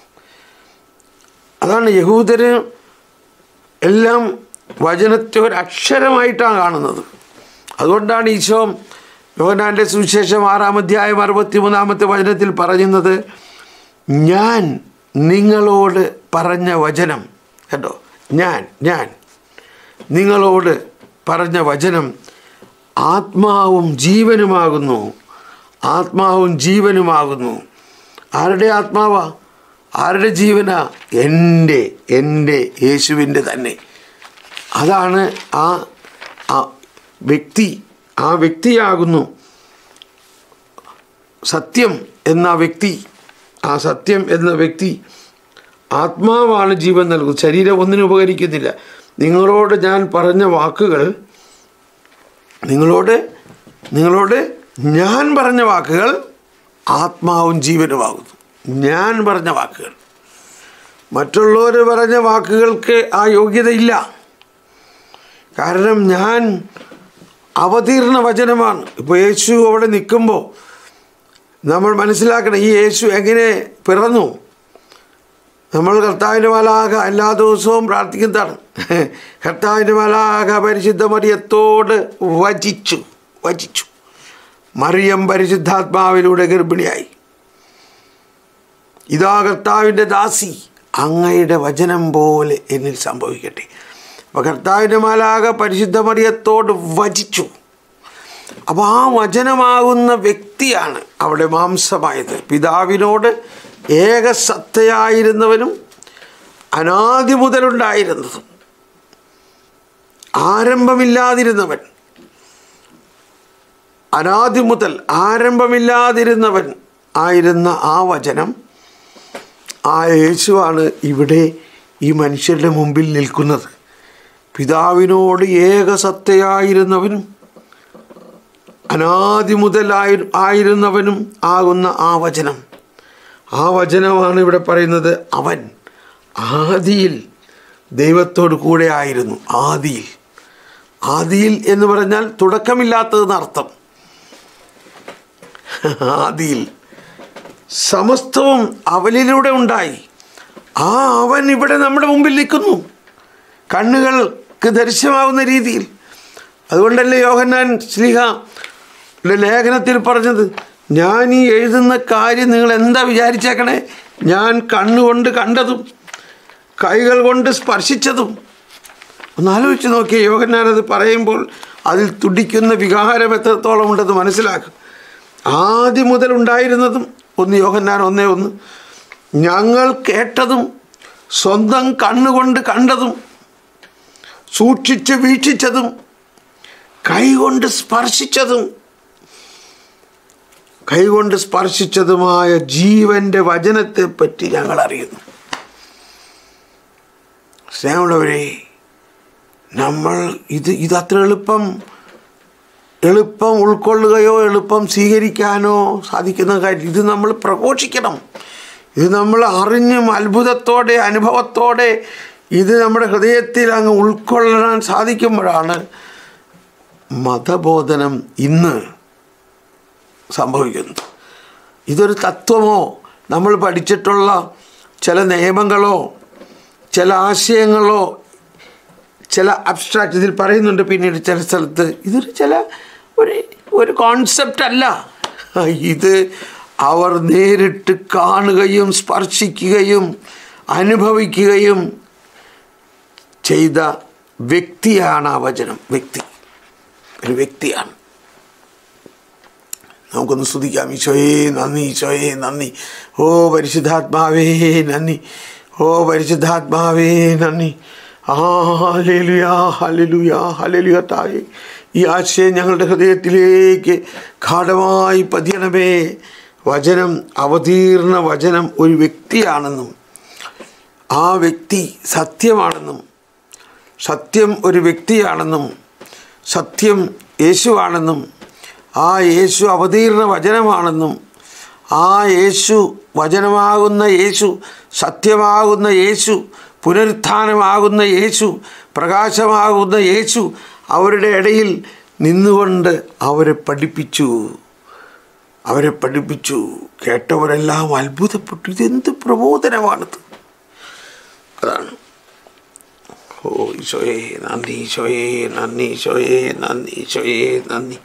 A: അതാണ് യഹൂദര് എല്ലാം വചനത്തെ ഒരു അക്ഷരമായിട്ടാണ് കാണുന്നത് അതുകൊണ്ടാണ് ഈശോ യോഹനാൻ്റെ സുവിശേഷം ആറാം അധ്യായം അറുപത്തി മൂന്നാമത്തെ വചനത്തിൽ പറയുന്നത് ഞാൻ നിങ്ങളോട് പറഞ്ഞ വചനം കേട്ടോ ഞാൻ ഞാൻ നിങ്ങളോട് പറഞ്ഞ വചനം ആത്മാവും ജീവനുമാകുന്നു ആത്മാവും ജീവനുമാകുന്നു ആരുടെ ആത്മാവാ ആരുടെ ജീവനാ എൻ്റെ എൻ്റെ യേശുവിൻ്റെ തന്നെ അതാണ് ആ ആ വ്യക്തി ആ വ്യക്തിയാകുന്നു സത്യം എന്ന വ്യക്തി ആ സത്യം എന്ന വ്യക്തി ആത്മാവാണ് ജീവൻ നൽകുന്നത് ശരീരം ഒന്നിനും ഉപകരിക്കുന്നില്ല നിങ്ങളോട് ഞാൻ പറഞ്ഞ വാക്കുകൾ നിങ്ങളോട് നിങ്ങളോട് ഞാൻ പറഞ്ഞ വാക്കുകൾ ആത്മാവും ജീവനുമാകുന്നു ഞാൻ പറഞ്ഞ വാക്കുകൾ മറ്റുള്ളവർ പറഞ്ഞ വാക്കുകൾക്ക് ആ യോഗ്യതയില്ല കാരണം ഞാൻ അവതീർണ വചനമാണ് ഇപ്പോൾ യേശു അവിടെ നിൽക്കുമ്പോൾ നമ്മൾ മനസ്സിലാക്കണം ഈ യേശു എങ്ങനെ പിറന്നു നമ്മൾ കർത്താവിൻ്റെ മലാക എല്ലാ ദിവസവും പ്രാർത്ഥിക്കുന്നതാണ് കർത്താവിൻ്റെ മലാക പരിശുദ്ധ മറിയത്തോട് വചിച്ചു വചിച്ചു മറിയം പരിശുദ്ധാത്മാവിലൂടെ ഗർഭിണിയായി ഇതാ കർത്താവിൻ്റെ ദാസി അങ്ങയുടെ വചനം പോലെ എന്നിൽ സംഭവിക്കട്ടെ അപ്പോൾ കർത്താവിൻ്റെ മാലാക പരിശുദ്ധ മറിയത്തോട് വചിച്ചു അപ്പോൾ ആ വചനമാകുന്ന വ്യക്തിയാണ് അവിടെ മാംസമായത് പിതാവിനോട് ഏകസത്തയായിരുന്നവനും അനാദി മുതലുണ്ടായിരുന്നതും ആരംഭമില്ലാതിരുന്നവൻ അനാദി മുതൽ ആരംഭമില്ലാതിരുന്നവൻ ആയിരുന്ന ആ വചനം ആ യേശുവാണ് ഇവിടെ ഈ മനുഷ്യരുടെ മുമ്പിൽ നിൽക്കുന്നത് പിതാവിനോട് ഏകസത്തയായിരുന്നവനും അനാദി മുതലായി ആയിരുന്നവനും ആകുന്ന ആ വചനം ആ വചനമാണ് ഇവിടെ പറയുന്നത് അവൻ ആദിയിൽ ദൈവത്തോട് കൂടെ ആയിരുന്നു ആദിയിൽ ആദിയിൽ എന്ന് പറഞ്ഞാൽ തുടക്കമില്ലാത്തതെന്നർത്ഥം ആദിയിൽ സമസ്തവും അവനിലൂടെ ഉണ്ടായി ആ അവൻ ഇവിടെ നമ്മുടെ മുമ്പിൽ നിൽക്കുന്നു കണ്ണുകൾക്ക് ദർശനമാവുന്ന രീതിയിൽ അതുകൊണ്ടല്ലേ യോഹന്നാൻ ശ്രീഹ ലേഖനത്തിൽ പറഞ്ഞത് ഞാൻ ഈ എഴുതുന്ന കാര്യം നിങ്ങൾ എന്താ വിചാരിച്ചേക്കണേ ഞാൻ കണ്ണുകൊണ്ട് കണ്ടതും കൈകൾ കൊണ്ട് സ്പർശിച്ചതും ഒന്ന് ആലോചിച്ച് നോക്കിയേ യോഹന്നാൻ അത് പറയുമ്പോൾ അതിൽ തുടിക്കുന്ന വികാരം എത്രത്തോളം ഉണ്ടെന്ന് മനസ്സിലാക്കും ആദ്യം മുതൽ ഉണ്ടായിരുന്നതും ഒന്ന് യോഹന്നാൻ ഒന്നേ ഒന്ന് ഞങ്ങൾ കേട്ടതും സ്വന്തം കണ്ണുകൊണ്ട് കണ്ടതും സൂക്ഷിച്ച് വീക്ഷിച്ചതും കൈകൊണ്ട് സ്പർശിച്ചതും കൈകൊണ്ട് സ്പർശിച്ചതുമായ ജീവന്റെ വചനത്തെപ്പറ്റി ഞങ്ങൾ അറിയുന്നു സ്നേഹമുള്ളവരെ നമ്മൾ ഇത് ഇതത്ര എളുപ്പം എളുപ്പം ഉൾക്കൊള്ളുകയോ എളുപ്പം സ്വീകരിക്കാനോ സാധിക്കുന്ന കാര്യം ഇത് നമ്മൾ പ്രഘോഷിക്കണം ഇത് നമ്മൾ അറിഞ്ഞും അത്ഭുതത്തോടെ അനുഭവത്തോടെ ഇത് നമ്മുടെ ഹൃദയത്തിൽ അങ്ങ് ഉൾക്കൊള്ളാൻ സാധിക്കുമ്പോഴാണ് മതബോധനം ഇന്ന് സംഭവിക്കുന്നത് ഇതൊരു തത്വമോ നമ്മൾ പഠിച്ചിട്ടുള്ള ചില നിയമങ്ങളോ ചില ആശയങ്ങളോ ചില അബ്സ്ട്രാക്റ്റ് ഇതിൽ പറയുന്നുണ്ട് പിന്നീട് ചില സ്ഥലത്ത് ഇതൊരു ചില ഒരു ഒരു കോൺസെപ്റ്റ് അല്ല ഇത് അവർ നേരിട്ട് കാണുകയും സ്പർശിക്കുകയും അനുഭവിക്കുകയും ചെയ്ത വ്യക്തിയാണ് ആ വചനം വ്യക്തി ഒരു വ്യക്തിയാണ് നമുക്കൊന്ന് സ്തുതിക്കാം ഈശോയെ നന്ദി ഈശോയെ നന്ദി ഓ പരിശുദ്ധാത്മാവേ നന്ദി ഓ പരിശുദ്ധാത്മാവേ നന്ദി ഹാലലുയാ ഹലലുയാ ഹലലുയ തായേ ഈ ആശയം ഞങ്ങളുടെ ഹൃദയത്തിലേക്ക് ഗാഠമായി പതിയണമേ വചനം അവതീർണ വചനം ഒരു വ്യക്തിയാണെന്നും ആ വ്യക്തി സത്യമാണെന്നും സത്യം ഒരു വ്യക്തിയാണെന്നും സത്യം യേശുവാണെന്നും ആ യേശു അവതീർണ വചനമാണെന്നും ആ യേശു വചനമാകുന്ന യേശു സത്യമാകുന്ന യേശു പുനരുത്ഥാനമാകുന്ന യേശു പ്രകാശമാകുന്ന യേശു അവരുടെ ഇടയിൽ നിന്നുകൊണ്ട് അവരെ പഠിപ്പിച്ചു അവരെ പഠിപ്പിച്ചു കേട്ടവരെല്ലാം അത്ഭുതപ്പെട്ടു ഇതെന്ത് പ്രബോധനമാണത് അതാണ് ഓ ഈശോയെ നന്ദി ഈശോയെ നന്ദി ഈശോയെ നന്ദി ഈശോയെ നന്ദി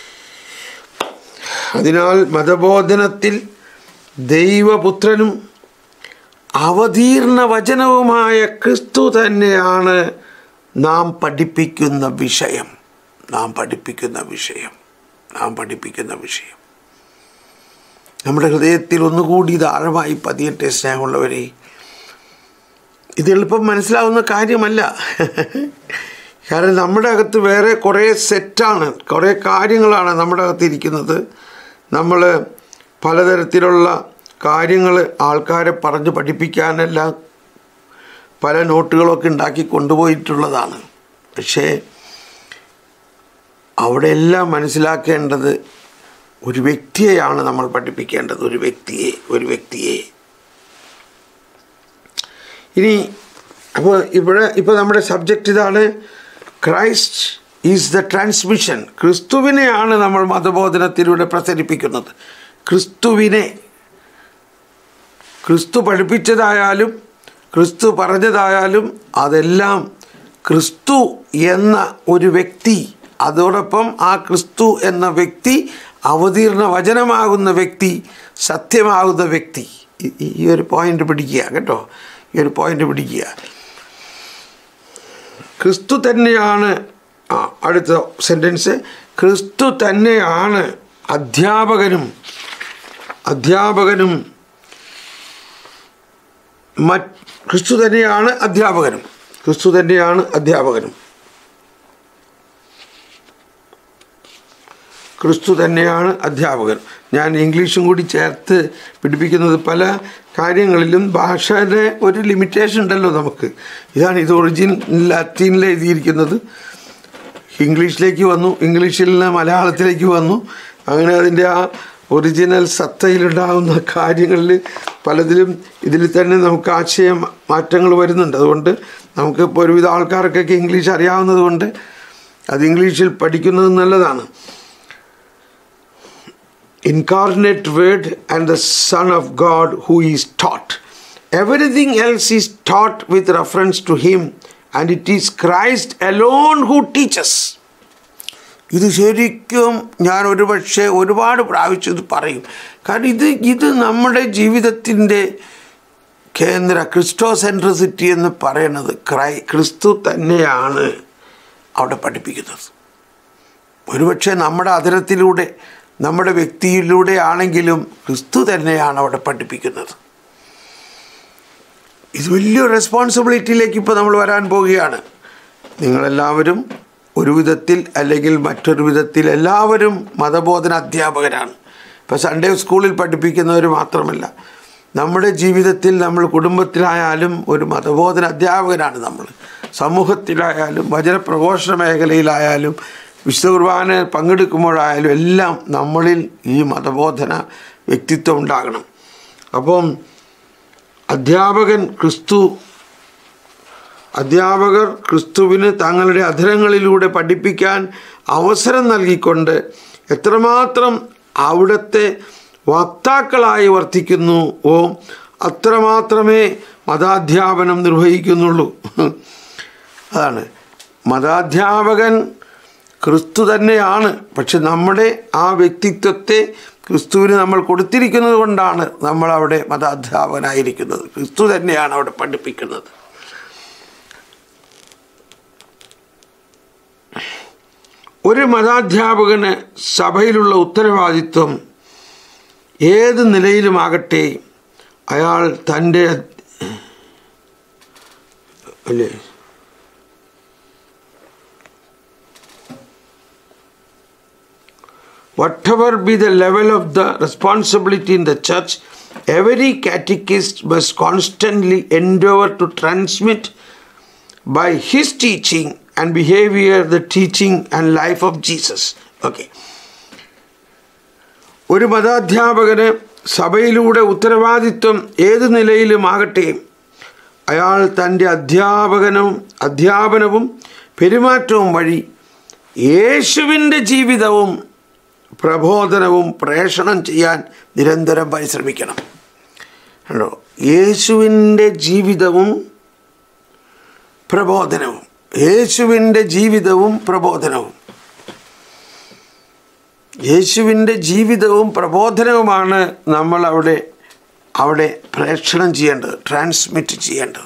A: അതിനാൽ മതബോധനത്തിൽ ദൈവപുത്രനും അവതീർണ വചനവുമായ ക്രിസ്തു തന്നെയാണ് നാം പഠിപ്പിക്കുന്ന വിഷയം നാം പഠിപ്പിക്കുന്ന വിഷയം നാം പഠിപ്പിക്കുന്ന വിഷയം നമ്മുടെ ഹൃദയത്തിൽ ഒന്നുകൂടി ഇത് ആഴമായി പതിയട്ടെ സ്നേഹമുള്ളവരെ ഇത് എളുപ്പം മനസ്സിലാവുന്ന കാര്യമല്ല കാരണം നമ്മുടെ അകത്ത് വേറെ കുറേ സെറ്റാണ് കുറേ കാര്യങ്ങളാണ് നമ്മുടെ അകത്ത് ഇരിക്കുന്നത് നമ്മൾ പലതരത്തിലുള്ള കാര്യങ്ങൾ ആൾക്കാരെ പറഞ്ഞ് പഠിപ്പിക്കാനെല്ലാം പല നോട്ടുകളൊക്കെ ഉണ്ടാക്കി കൊണ്ടുപോയിട്ടുള്ളതാണ് പക്ഷേ അവിടെ എല്ലാം മനസ്സിലാക്കേണ്ടത് ഒരു വ്യക്തിയെയാണ് നമ്മൾ പഠിപ്പിക്കേണ്ടത് ഒരു വ്യക്തിയെ ഒരു വ്യക്തിയെ ഇനി അപ്പോൾ ഇവിടെ ഇപ്പോൾ നമ്മുടെ സബ്ജക്റ്റ് ഇതാണ് ക്രൈസ്റ്റ് ഈസ് ദ ട്രാൻസ്മിഷൻ ക്രിസ്തുവിനെയാണ് നമ്മൾ മതബോധനത്തിലൂടെ പ്രസരിപ്പിക്കുന്നത് ക്രിസ്തുവിനെ ക്രിസ്തു പഠിപ്പിച്ചതായാലും ക്രിസ്തു പറഞ്ഞതായാലും അതെല്ലാം ക്രിസ്തു എന്ന ഒരു വ്യക്തി അതോടൊപ്പം ആ ക്രിസ്തു എന്ന വ്യക്തി അവതീർണ വചനമാകുന്ന വ്യക്തി സത്യമാകുന്ന വ്യക്തി ഈ- ഈ- ഈ ഒരു പോയിന്റ് പിടിക്കുക കേട്ടോ ഈ ഒരു പോയിന്റ് പിടിക്കുക ക്രിസ്തു തന്നെയാണ് ആ അടുത്ത സെൻറ്റൻസ് ക്രിസ്തു തന്നെയാണ് അധ്യാപകനും അധ്യാപകനും മറ്റ് ക്രിസ്തു തന്നെയാണ് അധ്യാപകനും ക്രിസ്തു തന്നെയാണ് അധ്യാപകനും ക്രിസ്തു തന്നെയാണ് അധ്യാപകൻ ഞാൻ ഇംഗ്ലീഷും കൂടി ചേർത്ത് പിടിപ്പിക്കുന്നത് പല കാര്യങ്ങളിലും ഭാഷയുടെ ഒരു ലിമിറ്റേഷൻ ഉണ്ടല്ലോ നമുക്ക് ഇതാണ് ഇത് ഒറിജിൻ ലാറ്റീനിൽ എഴുതിയിരിക്കുന്നത് ഇംഗ്ലീഷിലേക്ക് വന്നു ഇംഗ്ലീഷിൽ നിന്ന് മലയാളത്തിലേക്ക് വന്നു അങ്ങനെ അതിൻ്റെ ആ ഒറിജിനൽ സത്തയിലുണ്ടാകുന്ന കാര്യങ്ങളിൽ പലതിലും ഇതിൽ തന്നെ നമുക്ക് ആശയം മാറ്റങ്ങൾ വരുന്നുണ്ട് അതുകൊണ്ട് നമുക്ക് ഇപ്പോൾ ഒരുവിധ ആൾക്കാർക്കൊക്കെ ഇംഗ്ലീഷ് അറിയാവുന്നത് കൊണ്ട് അത് ഇംഗ്ലീഷിൽ പഠിക്കുന്നത് നല്ലതാണ് incarnate word and the son of god who is taught everything else is taught with reference to him and it is christ alone who teaches ഇത് ശരിക്കും ഞാൻ ഒരു പക്ഷേ ഒരുപാട് പ്രാവശ്യം ഇത് പറയും കാരണം ഇത് ഇത് നമ്മുടെ ജീവിതത്തിൻ്റെ കേന്ദ്ര ക്രിസ്റ്റോ സെൻട്രസിറ്റി എന്ന് പറയുന്നത് ക്രൈ ക്രിസ്തു തന്നെയാണ് അവിടെ പഠിപ്പിക്കുന്നത് ഒരുപക്ഷെ നമ്മുടെ അതിരത്തിലൂടെ നമ്മുടെ വ്യക്തിയിലൂടെ ആണെങ്കിലും ക്രിസ്തു തന്നെയാണ് അവിടെ പഠിപ്പിക്കുന്നത് ഇത് വലിയൊരു റെസ്പോൺസിബിലിറ്റിയിലേക്ക് ഇപ്പോൾ നമ്മൾ വരാൻ പോവുകയാണ് നിങ്ങളെല്ലാവരും ഒരു വിധത്തിൽ അല്ലെങ്കിൽ മറ്റൊരു വിധത്തിൽ എല്ലാവരും മതബോധന അധ്യാപകരാണ് ഇപ്പോൾ സൺഡേ സ്കൂളിൽ പഠിപ്പിക്കുന്നവർ മാത്രമല്ല നമ്മുടെ ജീവിതത്തിൽ നമ്മൾ കുടുംബത്തിലായാലും ഒരു മതബോധന അധ്യാപകരാണ് നമ്മൾ സമൂഹത്തിലായാലും വചനപ്രഘോഷണ മേഖലയിലായാലും വിശുദ്ധ കുർബാന പങ്കെടുക്കുമ്പോഴായാലും എല്ലാം നമ്മളിൽ ഈ മതബോധന വ്യക്തിത്വം ഉണ്ടാകണം അപ്പം അധ്യാപകൻ ക്രിസ്തു അധ്യാപകർ ക്രിസ്തുവിന് തങ്ങളുടെ അധരങ്ങളിലൂടെ പഠിപ്പിക്കാൻ അവസരം നൽകിക്കൊണ്ട് എത്രമാത്രം അവിടുത്തെ വക്താക്കളായി വർത്തിക്കുന്നു ഓ അത്രമാത്രമേ മതാധ്യാപനം നിർവഹിക്കുന്നുള്ളൂ അതാണ് മതാധ്യാപകൻ ക്രിസ്തു തന്നെയാണ് പക്ഷെ നമ്മുടെ ആ വ്യക്തിത്വത്തെ ക്രിസ്തുവിന് നമ്മൾ കൊടുത്തിരിക്കുന്നത് കൊണ്ടാണ് നമ്മൾ അവിടെ മതാധ്യാപകനായിരിക്കുന്നത് ക്രിസ്തു തന്നെയാണ് അവിടെ പഠിപ്പിക്കുന്നത് ഒരു മതാധ്യാപകന് സഭയിലുള്ള ഉത്തരവാദിത്വം ഏത് നിലയിലുമാകട്ടെ അയാൾ തൻ്റെ അല്ലേ whatever be the level of the responsibility in the church, every catechist must constantly endeavor to transmit by his teaching and behavior the teaching and life of Jesus. Okay. ഒരു മതാധ്യാപകന് സഭയിലൂടെ ഉത്തരവാദിത്വം ഏത് നിലയിലുമാകട്ടെ അയാൾ തൻ്റെ അധ്യാപകനും അധ്യാപനവും പെരുമാറ്റവും വഴി യേശുവിൻ്റെ ജീവിതവും പ്രബോധനവും പ്രേഷണം ചെയ്യാൻ നിരന്തരം പരിശ്രമിക്കണം കണ്ടോ യേശുവിൻ്റെ ജീവിതവും പ്രബോധനവും യേശുവിൻ്റെ ജീവിതവും പ്രബോധനവും യേശുവിൻ്റെ ജീവിതവും പ്രബോധനവുമാണ് നമ്മൾ അവിടെ അവിടെ പ്രേക്ഷണം ചെയ്യേണ്ടത് ട്രാൻസ്മിറ്റ് ചെയ്യേണ്ടത്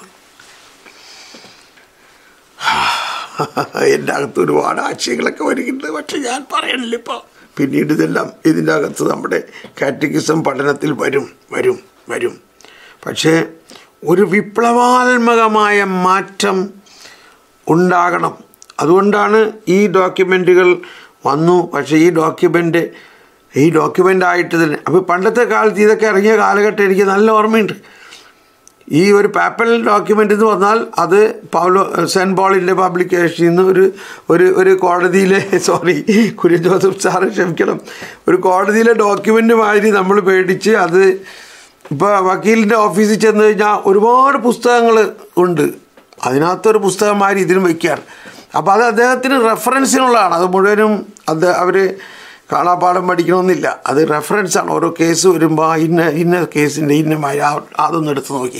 A: എൻ്റെ അകത്ത് ഒരുപാട് ആശയങ്ങളൊക്കെ വരുന്നുണ്ട് പക്ഷെ ഞാൻ പറയണില്ല ഇപ്പോൾ പിന്നീട് ഇതെല്ലാം ഇതിൻ്റെ അകത്ത് നമ്മുടെ കാറ്റഗിസം പഠനത്തിൽ വരും വരും വരും പക്ഷേ ഒരു വിപ്ലവാത്മകമായ മാറ്റം ഉണ്ടാകണം അതുകൊണ്ടാണ് ഈ ഡോക്യുമെൻറ്റുകൾ വന്നു പക്ഷേ ഈ ഡോക്യുമെൻ്റ് ഈ ഡോക്യുമെൻ്റ് ആയിട്ട് തന്നെ അപ്പോൾ പണ്ടത്തെ കാലത്ത് ഇതൊക്കെ ഇറങ്ങിയ കാലഘട്ടം എനിക്ക് നല്ല ഓർമ്മയുണ്ട് ഈ ഒരു പേപ്പൽ ഡോക്യുമെൻ്റ് എന്ന് പറഞ്ഞാൽ അത് പൗലോ സെൻറ്റ് പോളിൻ്റെ പബ്ലിക്കേഷനിൽ നിന്ന് ഒരു ഒരു ഒരു കോടതിയിലെ സോറി കുര്യൻ ജോസഫ് സാറ് ക്ഷമിക്കണം ഒരു കോടതിയിലെ ഡോക്യുമെൻ്റ് മാതിരി നമ്മൾ പേടിച്ച് അത് ഇപ്പോൾ വക്കീലിൻ്റെ ഓഫീസിൽ ചെന്ന് കഴിഞ്ഞാൽ ഒരുപാട് പുസ്തകങ്ങൾ ഉണ്ട് അതിനകത്തൊരു പുസ്തകമാതിരി ഇതിനും വയ്ക്കുകയാണ് അപ്പോൾ അത് അദ്ദേഹത്തിന് റെഫറൻസിനുള്ളതാണ് അത് മുഴുവനും അത് അവർ കാണാപ്പാടം പഠിക്കണമെന്നില്ല അത് റെഫറൻസാണ് ഓരോ കേസ് വരുമ്പോൾ ഇന്ന ഇന്ന കേസിൻ്റെ ഇന്നമായി അതൊന്ന് എടുത്ത് നോക്കി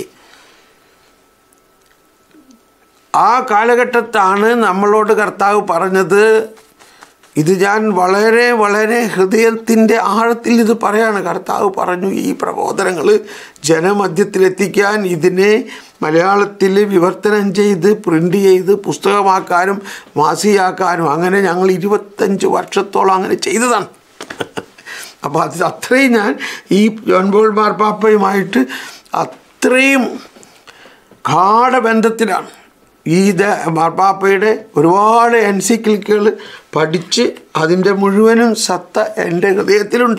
A: ആ കാലഘട്ടത്താണ് നമ്മളോട് കർത്താവ് പറഞ്ഞത് ഇത് ഞാൻ വളരെ വളരെ ഹൃദയത്തിൻ്റെ ആഴത്തിൽ ഇത് പറയാണ് കർത്താവ് പറഞ്ഞു ഈ പ്രബോധനങ്ങൾ ജനമധ്യത്തിലെത്തിക്കാൻ ഇതിനെ മലയാളത്തിൽ വിവർത്തനം ചെയ്ത് പ്രിൻ്റ് ചെയ്ത് പുസ്തകമാക്കാനും മാസികയാക്കാനും അങ്ങനെ ഞങ്ങൾ ഇരുപത്തഞ്ച് വർഷത്തോളം അങ്ങനെ ചെയ്തതാണ് അപ്പോൾ അത് അത്രയും ഞാൻ ഈ ജോൺ ബോൾ മാർപ്പാപ്പയുമായിട്ട് അത്രയും ഗാഠബന്ധത്തിലാണ് ഈ ഇത് മാർപ്പാപ്പയുടെ ഒരുപാട് എൻസിക്ലിക്കുകൾ പഠിച്ച് അതിൻ്റെ മുഴുവനും സത്ത എൻ്റെ ഹൃദയത്തിലുണ്ട്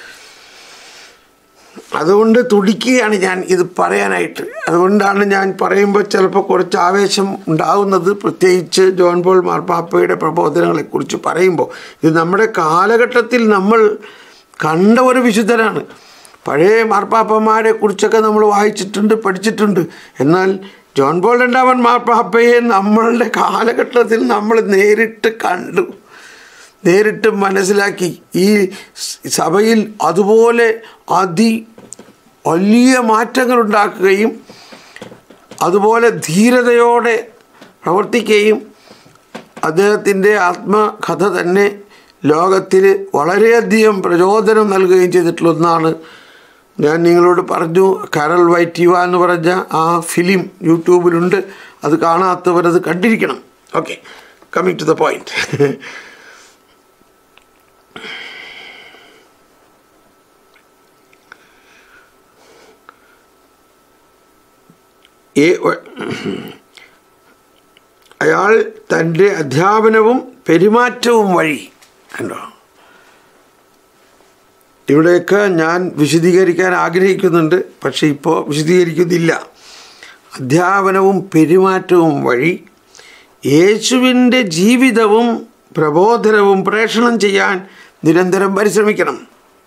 A: അതുകൊണ്ട് തുടിക്കുകയാണ് ഞാൻ ഇത് പറയാനായിട്ട് അതുകൊണ്ടാണ് ഞാൻ പറയുമ്പോൾ ചിലപ്പോൾ കുറച്ച് ആവേശം ഉണ്ടാകുന്നത് പ്രത്യേകിച്ച് ജോൺ പോൾ മാർപ്പാപ്പയുടെ പ്രബോധനങ്ങളെക്കുറിച്ച് പറയുമ്പോൾ ഇത് നമ്മുടെ കാലഘട്ടത്തിൽ നമ്മൾ കണ്ട ഒരു വിശുദ്ധനാണ് പഴയ മാർപ്പാപ്പന്മാരെ കുറിച്ചൊക്കെ നമ്മൾ വായിച്ചിട്ടുണ്ട് പഠിച്ചിട്ടുണ്ട് എന്നാൽ ജോൺ പോൾ രണ്ടാമൻ മാർപ്പാപ്പയെ നമ്മളുടെ കാലഘട്ടത്തിൽ നമ്മൾ നേരിട്ട് കണ്ടു നേരിട്ട് മനസ്സിലാക്കി ഈ സഭയിൽ അതുപോലെ അതി വലിയ മാറ്റങ്ങൾ ഉണ്ടാക്കുകയും അതുപോലെ ധീരതയോടെ പ്രവർത്തിക്കുകയും അദ്ദേഹത്തിൻ്റെ ആത്മകഥ തന്നെ ലോകത്തിൽ വളരെയധികം പ്രചോദനം നൽകുകയും ചെയ്തിട്ടുള്ള ഒന്നാണ് ഞാൻ നിങ്ങളോട് പറഞ്ഞു കരൾ വൈറ്റീവ എന്ന് പറഞ്ഞ ആ ഫിലിം യൂട്യൂബിലുണ്ട് അത് കാണാത്തവരത് കണ്ടിരിക്കണം okay coming to the point ഏ- അയാൾ തൻ്റെ അധ്യാപനവും പെരുമാറ്റവും വഴി കണ്ടോ ഇവിടെയൊക്കെ ഞാൻ വിശദീകരിക്കാൻ ആഗ്രഹിക്കുന്നുണ്ട് പക്ഷേ ഇപ്പോൾ വിശദീകരിക്കുന്നില്ല അധ്യാപനവും പെരുമാറ്റവും വഴി യേശുവിൻ്റെ ജീവിതവും പ്രബോധനവും പ്രേഷണം ചെയ്യാൻ നിരന്തരം പരിശ്രമിക്കണം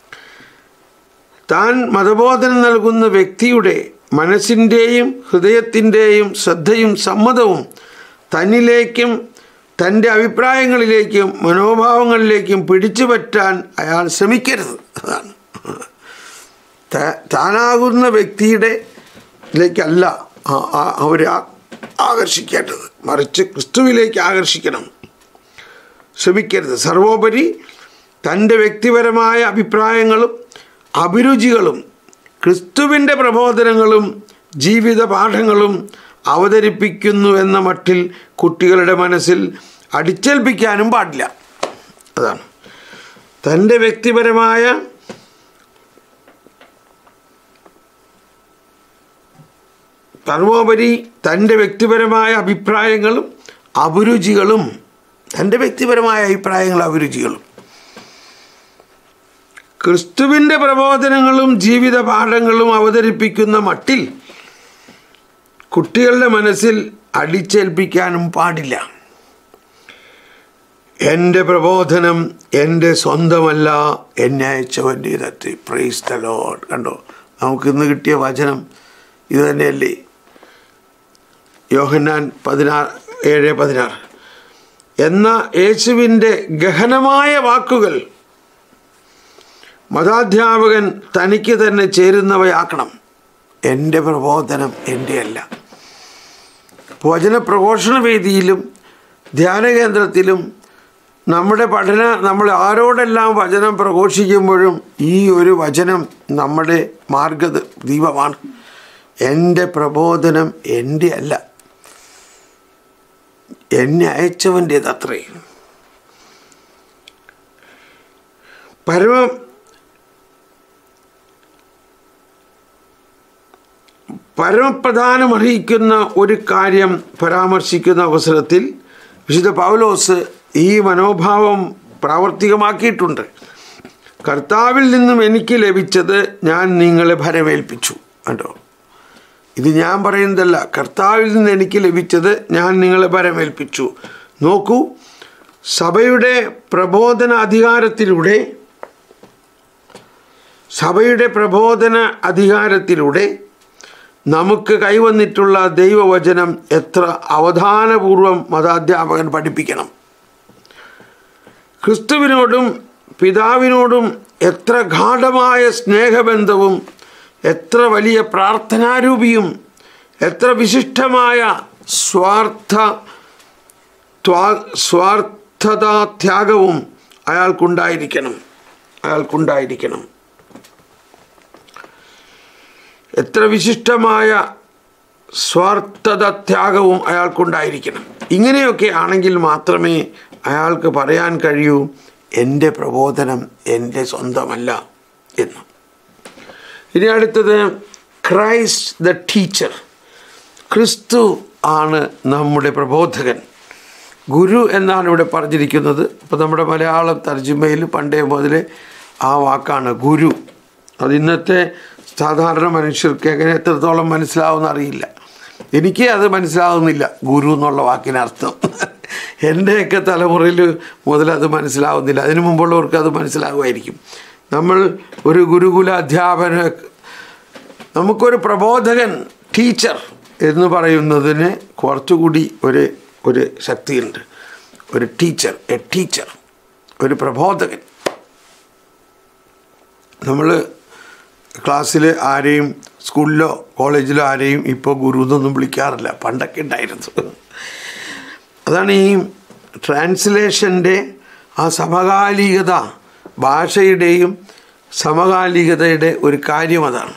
A: താൻ മതബോധനം നൽകുന്ന വ്യക്തിയുടെ മനസ്സിൻ്റെയും ഹൃദയത്തിൻ്റെയും ശ്രദ്ധയും സമ്മതവും തന്നിലേക്കും തൻ്റെ അഭിപ്രായങ്ങളിലേക്കും മനോഭാവങ്ങളിലേക്കും പിടിച്ചു പറ്റാൻ അയാൾ ശ്രമിക്കരുത് അതാണ് ത- താനാകുന്ന വ്യക്തിയുടെ ലേക്കല്ല ആ- ആ- അവരെ ആ- ആകർഷിക്കേണ്ടത് മറിച്ച് ക്രിസ്തുവിലേക്ക് ആകർഷിക്കണം ശ്രമിക്കരുത് സർവോപരി തൻ്റെ വ്യക്തിപരമായ അഭിപ്രായങ്ങളും അഭിരുചികളും ക്രിസ്തുവിൻ്റെ പ്രബോധനങ്ങളും ജീവിത പാഠങ്ങളും അവതരിപ്പിക്കുന്നു എന്ന മട്ടിൽ കുട്ടികളുടെ മനസ്സിൽ അടിച്ചേൽപ്പിക്കാനും പാടില്ല അതാണ് തൻ്റെ വ്യക്തിപരമായ സർവോപരി തൻ്റെ വ്യക്തിപരമായ അഭിപ്രായങ്ങളും അഭിരുചികളും തൻ്റെ വ്യക്തിപരമായ അഭിപ്രായങ്ങളും അഭിരുചികളും ക്രിസ്തുവിൻ്റെ പ്രബോധനങ്ങളും ജീവിത പാഠങ്ങളും അവതരിപ്പിക്കുന്ന മട്ടിൽ കുട്ടികളുടെ മനസ്സിൽ അടിച്ചേൽപ്പിക്കാനും പാടില്ല എൻ്റെ പ്രബോധനം എൻ്റെ സ്വന്തമല്ല എന്നെ അയച്ചവൻ്റേതത്തെ പ്രൈസ് ദ ലോഡ് കണ്ടോ നമുക്കിന്ന് കിട്ടിയ വചനം ഇത് തന്നെയല്ലേ യോഹന്നാൻ പതിനാറ് ഏഴ് പതിനാറ് എന്ന യേശുവിൻ്റെ ഗഹനമായ വാക്കുകൾ മതാധ്യാപകൻ തനിക്ക് തന്നെ ചേരുന്നവയാക്കണം എൻ്റെ പ്രബോധനം എൻ്റെ അല്ല വചന പ്രഘോഷണ വേദിയിലും ധ്യാന കേന്ദ്രത്തിലും നമ്മുടെ പഠന നമ്മൾ ആരോടെല്ലാം വചനം പ്രഘോഷിക്കുമ്പോഴും ഈ ഒരു വചനം നമ്മുടെ മാർഗ ദീപമാണ് എൻ്റെ പ്രബോധനം എൻ്റെ അല്ല എന്നെ അയച്ചവൻ്റേത് അത്രേ പരമ പരമപ്രധാനമർഹിക്കുന്ന ഒരു കാര്യം പരാമർശിക്കുന്ന അവസരത്തിൽ വിശുദ്ധ പൗലോസ് ഈ മനോഭാവം പ്രാവർത്തികമാക്കിയിട്ടുണ്ട് കർത്താവിൽ നിന്നും എനിക്ക് ലഭിച്ചത് ഞാൻ നിങ്ങളെ ഭരമേൽപ്പിച്ചു കണ്ടോ ഇത് ഞാൻ പറയുന്നതല്ല കർത്താവിൽ നിന്ന് എനിക്ക് ലഭിച്ചത് ഞാൻ നിങ്ങളെ ഭരമേൽപ്പിച്ചു നോക്കൂ സഭയുടെ പ്രബോധന അധികാരത്തിലൂടെ സഭയുടെ പ്രബോധന അധികാരത്തിലൂടെ നമുക്ക് കൈവന്നിട്ടുള്ള ദൈവവചനം എത്ര അവധാനപൂർവം മതാധ്യാപകൻ പഠിപ്പിക്കണം ക്രിസ്തുവിനോടും പിതാവിനോടും എത്ര ഗാഠമായ സ്നേഹബന്ധവും എത്ര വലിയ പ്രാർത്ഥനാരൂപിയും എത്ര വിശിഷ്ടമായ സ്വാർത്ഥ ത്വാ- സ്വാർത്ഥതാത്യാഗവും അയാൾക്കുണ്ടായിരിക്കണം അയാൾക്കുണ്ടായിരിക്കണം എത്ര വിശിഷ്ടമായ സ്വാർത്ഥത ത്യാഗവും അയാൾക്കുണ്ടായിരിക്കണം ഇങ്ങനെയൊക്കെ ആണെങ്കിൽ മാത്രമേ അയാൾക്ക് പറയാൻ കഴിയൂ എൻ്റെ പ്രബോധനം എൻ്റെ സ്വന്തമല്ല എന്ന് ഇനി അടുത്തത് ക്രൈസ്റ്റ് ദ ടീച്ചർ ക്രിസ്തു ആണ് നമ്മുടെ പ്രബോധകൻ ഗുരു എന്നാണ് ഇവിടെ പറഞ്ഞിരിക്കുന്നത് ഇപ്പോൾ നമ്മുടെ മലയാളം തർജ്ജിമയിൽ പണ്ടേ മുതൽ ആ വാക്കാണ് ഗുരു അത് ഇന്നത്തെ സാധാരണ മനുഷ്യർക്ക് എങ്ങനെ എത്രത്തോളം മനസ്സിലാവുമെന്ന് അറിയില്ല എനിക്ക് അത് മനസ്സിലാവുന്നില്ല ഗുരു എന്നുള്ള വാക്കിനർത്ഥം എൻ്റെയൊക്കെ തലമുറയിൽ മുതൽ അത് മനസ്സിലാവുന്നില്ല അതിനു മുമ്പുള്ളവർക്ക് അത് മനസ്സിലാകുമായിരിക്കും നമ്മൾ ഒരു ഗുരുകുല അധ്യാപന നമുക്കൊരു പ്രബോധകൻ ടീച്ചർ എന്ന് പറയുന്നതിന് കുറച്ചുകൂടി ഒരു ഒരു ശക്തിയുണ്ട് ഒരു ടീച്ചർ എ ടീച്ചർ ഒരു പ്രബോധകൻ നമ്മൾ ക്ലാസ്സിൽ ആരെയും സ്കൂളിലോ കോളേജിലോ ആരെയും ഇപ്പോൾ ഗുരു എന്നൊന്നും വിളിക്കാറില്ല പണ്ടൊക്കെ ഉണ്ടായിരുന്നു അതാണ് ഈ ട്രാൻസ്ലേഷൻ്റെ ആ സമകാലികത ഭാഷയുടെയും സമകാലികതയുടെ ഒരു കാര്യം അതാണ്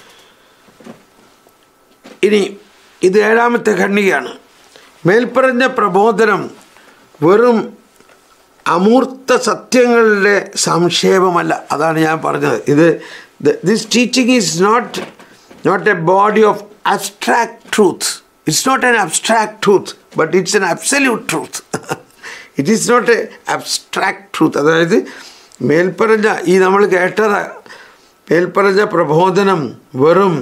A: ഇനി ഇത് ഏഴാമത്തെ ഖണ്ഡികയാണ് മേൽപ്പറഞ്ഞ പ്രബോധനം വെറും അമൂർത്ത സത്യങ്ങളുടെ സംക്ഷേപമല്ല അതാണ് ഞാൻ പറഞ്ഞത് ഇത് this teaching is not not a body of abstract truth. It's not an abstract truth, but it's an absolute truth. it is not a abstract truth. അതായത് മേൽപ്പറഞ്ഞ ഈ നമ്മൾ കേട്ടത് മേൽപ്പറഞ്ഞ പ്രബോധനം വെറും